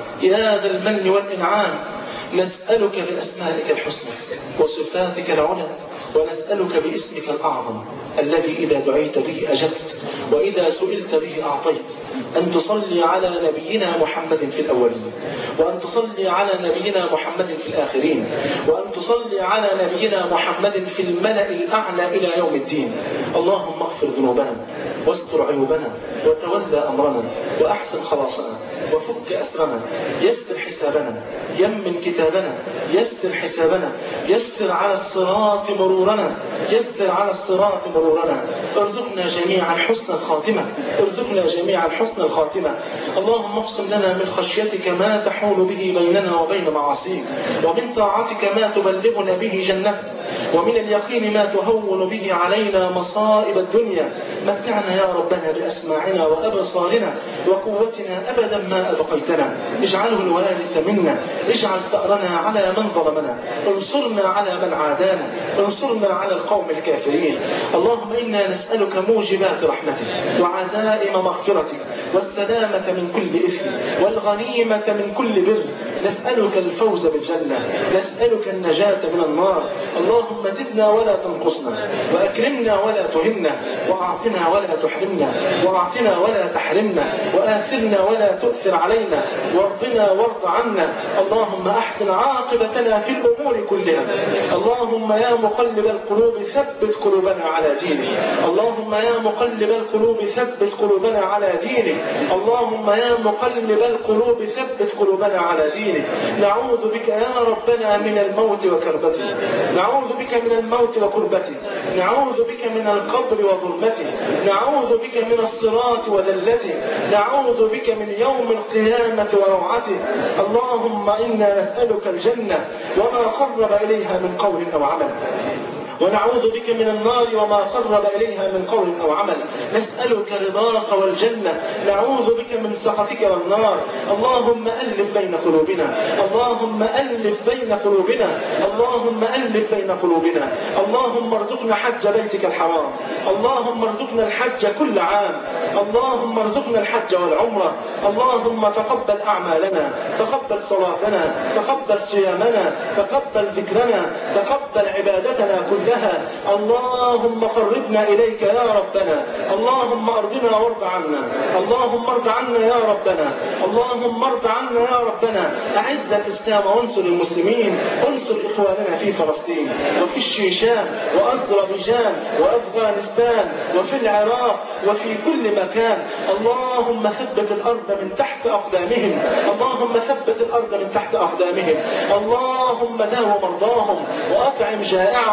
يا ذا المن والإنعام نسألك بأسمائك الحسنى وصفاتك العلى ونسألك باسمك الأعظم الذي إذا دعيت به أجبت وإذا سئلت به أعطيت أن تصلي على نبينا محمد في الأولين وأن تصلي على نبينا محمد في الآخرين وأن تصلي على نبينا محمد في الملأ الأعلى إلى يوم الدين اللهم اغفر ذنوبنا واستر عيوبنا وتولى أمرنا وأحسن خلاصنا وفك أسرنا يسر حسابنا يمن كتابنا يسر حسابنا يسر على الصراط مرورنا يسر على الصراط مرورنا ارزقنا جميعا حسن الخاتمة ارزقنا جميعا حسن الخاتمة اللهم اقسم لنا من خشيتك ما تحول به بيننا وبين معاصيك ومن طاعتك ما تبلغنا به جنتك ومن اليقين ما تهون به علينا مصائب الدنيا متعنا يا ربنا بأسماعنا وأبصارنا وقوتنا أبدا ما أبقيتنا اجعله الوارث منا اجعل ثأرنا على من ظلمنا انصرنا على من عادانا انصرنا على القوم الكافرين اللهم إنا نسألك موجبات رحمتك وعزائم مغفرتك والسلامة من كل إثم والغنيمة من كل بر نسألك الفوز بالجنة نسألك النجاة من النار اللهم زدنا ولا تنقصنا وأكرمنا ولا تهنا وأعطنا ولا تحرمنا وأعطنا ولا تحرمنا وآثرنا ولا تؤثر علينا وارضنا وارض عنا اللهم أحسن عاقبتنا في الأمور كلها اللهم يا مقلب القلوب ثبت قلوبنا على دينك اللهم يا مقلب القلوب ثبت قلوبنا على دينك اللهم يا مقلب القلوب ثبت قلوبنا على دينك نعوذ بك يا ربنا من الموت وكربته نعوذ بك من الموت وكربته نعوذ بك من القبر وظلمته نعوذ بك من الصراط وذلته نعوذ بك من يوم القيامة وروعته اللهم إنا نسألك الجنة وما قرب إليها من قول أو عمل ونعوذ بك من النار وما قرب إليها من قول أو عمل نسألك رضاك والجنة نعوذ بك من سخطك والنار اللهم ألف بين قلوبنا اللهم ألف بين قلوبنا اللهم ألف بين قلوبنا اللهم ارزقنا حج بيتك الحرام اللهم ارزقنا الحج كل عام اللهم ارزقنا الحج والعمرة اللهم تقبل أعمالنا تقبل صلاتنا تقبل صيامنا تقبل ذكرنا تقبل عبادتنا كلها كلها اللهم قربنا إليك يا ربنا اللهم أرضنا وارض عنا اللهم ارض عنا يا ربنا اللهم ارض عنا يا ربنا أعز الإسلام وانصر المسلمين انصر إخواننا في فلسطين وفي الشيشان وأذربيجان وأفغانستان وفي العراق وفي كل مكان اللهم ثبت الأرض من تحت أقدامهم اللهم ثبت الأرض من تحت أقدامهم اللهم داو مرضاهم وأطعم جائعهم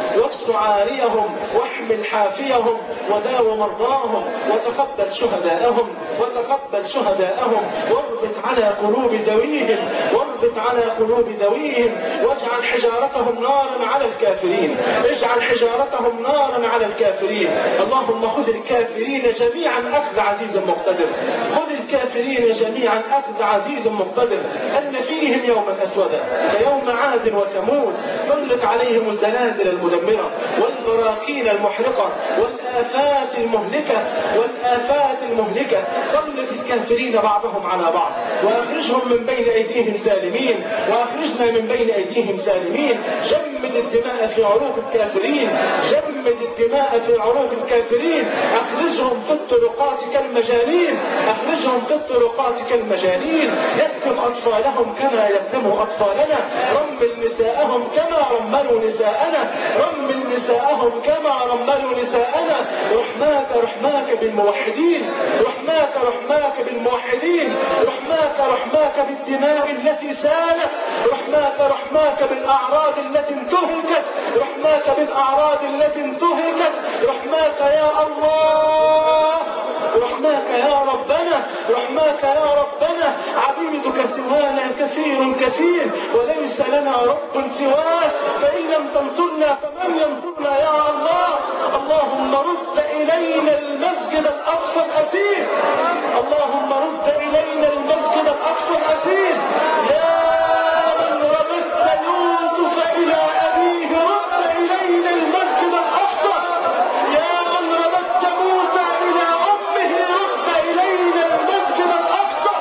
واكس عاريهم واحمل حافيهم وداو مرضاهم وتقبل شهداءهم وتقبل شهداءهم واربط على قلوب ذويهم واربط على قلوب ذويهم واجعل حجارتهم نارا على الكافرين اجعل حجارتهم نارا على الكافرين اللهم خذ الكافرين جميعا اخذ عزيز مقتدر خذ الكافرين جميعا اخذ عزيز مقتدر ان فيهم يوما اسودا كيوم عاد وثمود سلط عليهم الزلازل المدمره والبراكين المحرقه والافات المهلكه والافات المهلكه سلط الكافرين بعضهم على بعض واخرجهم من بين ايديهم سالمين واخرجنا من بين ايديهم سالمين جمد الدماء في عروق الكافرين جمد الدماء في عروق الكافرين اخرجهم في الطرقات كالمجانين اخرجهم في الطرقات كالمجانين يتم اطفالهم كما يتم اطفالنا رمل نساءهم كما رملوا نساءنا رمل نساءهم كما رملوا نساءنا رحماك رحماك بالموحدين رحماك رحماك بالموحدين رحماك رحماك بالدماء التي سالت رحماك رحماك بالاعراض التي انتهكت رحماك بالاعراض التي انتهكت رحماك يا الله رحماك يا ربنا رحماك يا ربنا عبيدك سوانا كثير كثير وليس لنا رب سواك فإن لم تنصرنا فمن ينصرنا يا الله اللهم رد إلينا المسجد الأقصى الأسير اللهم رد إلينا المسجد الأقصى الأسير يا من رددت يوسف إلى أبيه رد إلينا المسجد الأقصى يا من رددت موسى إلى أمه رد إلينا المسجد الأقصى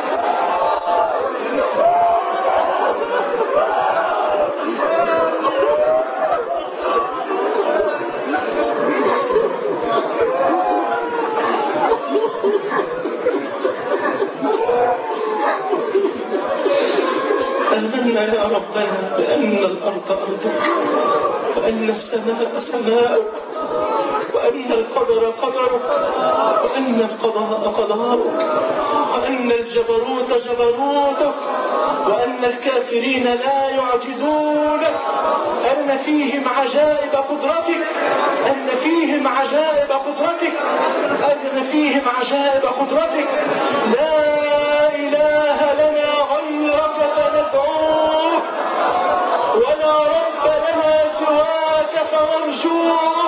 آمنا يا ربنا بأن الأرض أرضك وأن السماء سماؤك وأن القدر قدرك وأن القضاء قضاؤك وأن الجبروت جبروتك وأن الكافرين لا يعجزونك أن فيهم عجائب قدرتك أن فيهم عجائب قدرتك أن فيهم عجائب قدرتك لا إله لنا غيرك فندعوه ولا رب لنا سواك فنرجوه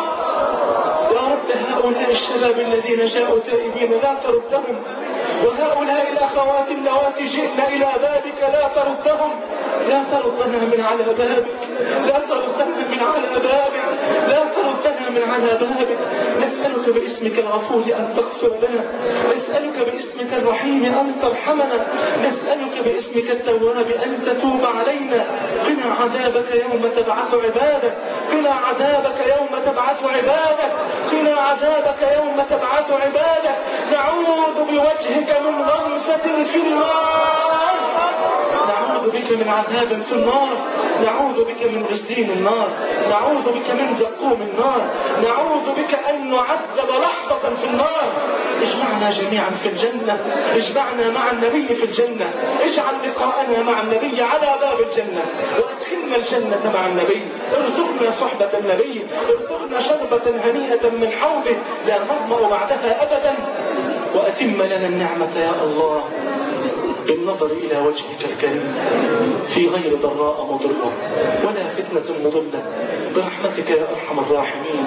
يا رب هؤلاء الشباب الذين جاءوا تائبين لا تردهم وهؤلاء الأخوات اللواتي جئن إلى بابك لا تردهم لا تردنا من على بابك لا تردنا من على بابك لا تردنا من على بابك نسألك باسمك الغفور أن تغفر لنا نسألك باسمك الرحيم أن ترحمنا نسألك باسمك التواب أن تتوب علينا قنا عذابك يوم تبعث عبادك قنا عذابك يوم تبعث عبادك قنا عذابك يوم تبعث عبادك نعوذ بوجهك من غمسة في النار نعوذ بك من عذاب في النار نعوذ بك من غسلين النار نعوذ بك من زقوم النار نعوذ بك أن نعذب لحظة في النار اجمعنا جميعا في الجنة اجمعنا مع النبي في الجنة اجعل لقاءنا مع النبي على باب الجنة وادخلنا الجنة مع النبي ارزقنا صحبة النبي ارزقنا شربة هنيئة من حوضه لا نظمأ بعدها أبدا وأتم لنا النعمة يا الله بالنظر إلى وجهك الكريم في غير ضراء مضرة ولا فتنة مضلة برحمتك يا أرحم الراحمين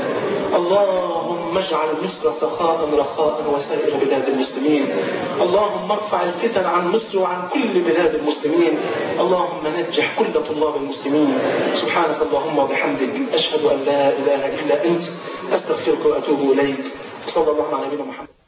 اللهم اجعل مصر سخاء رخاء وسائر بلاد المسلمين اللهم ارفع الفتن عن مصر وعن كل بلاد المسلمين اللهم نجح كل طلاب المسلمين سبحانك اللهم وبحمدك أشهد أن لا إله إلا أنت أستغفرك وأتوب إليك صلى الله على نبينا محمد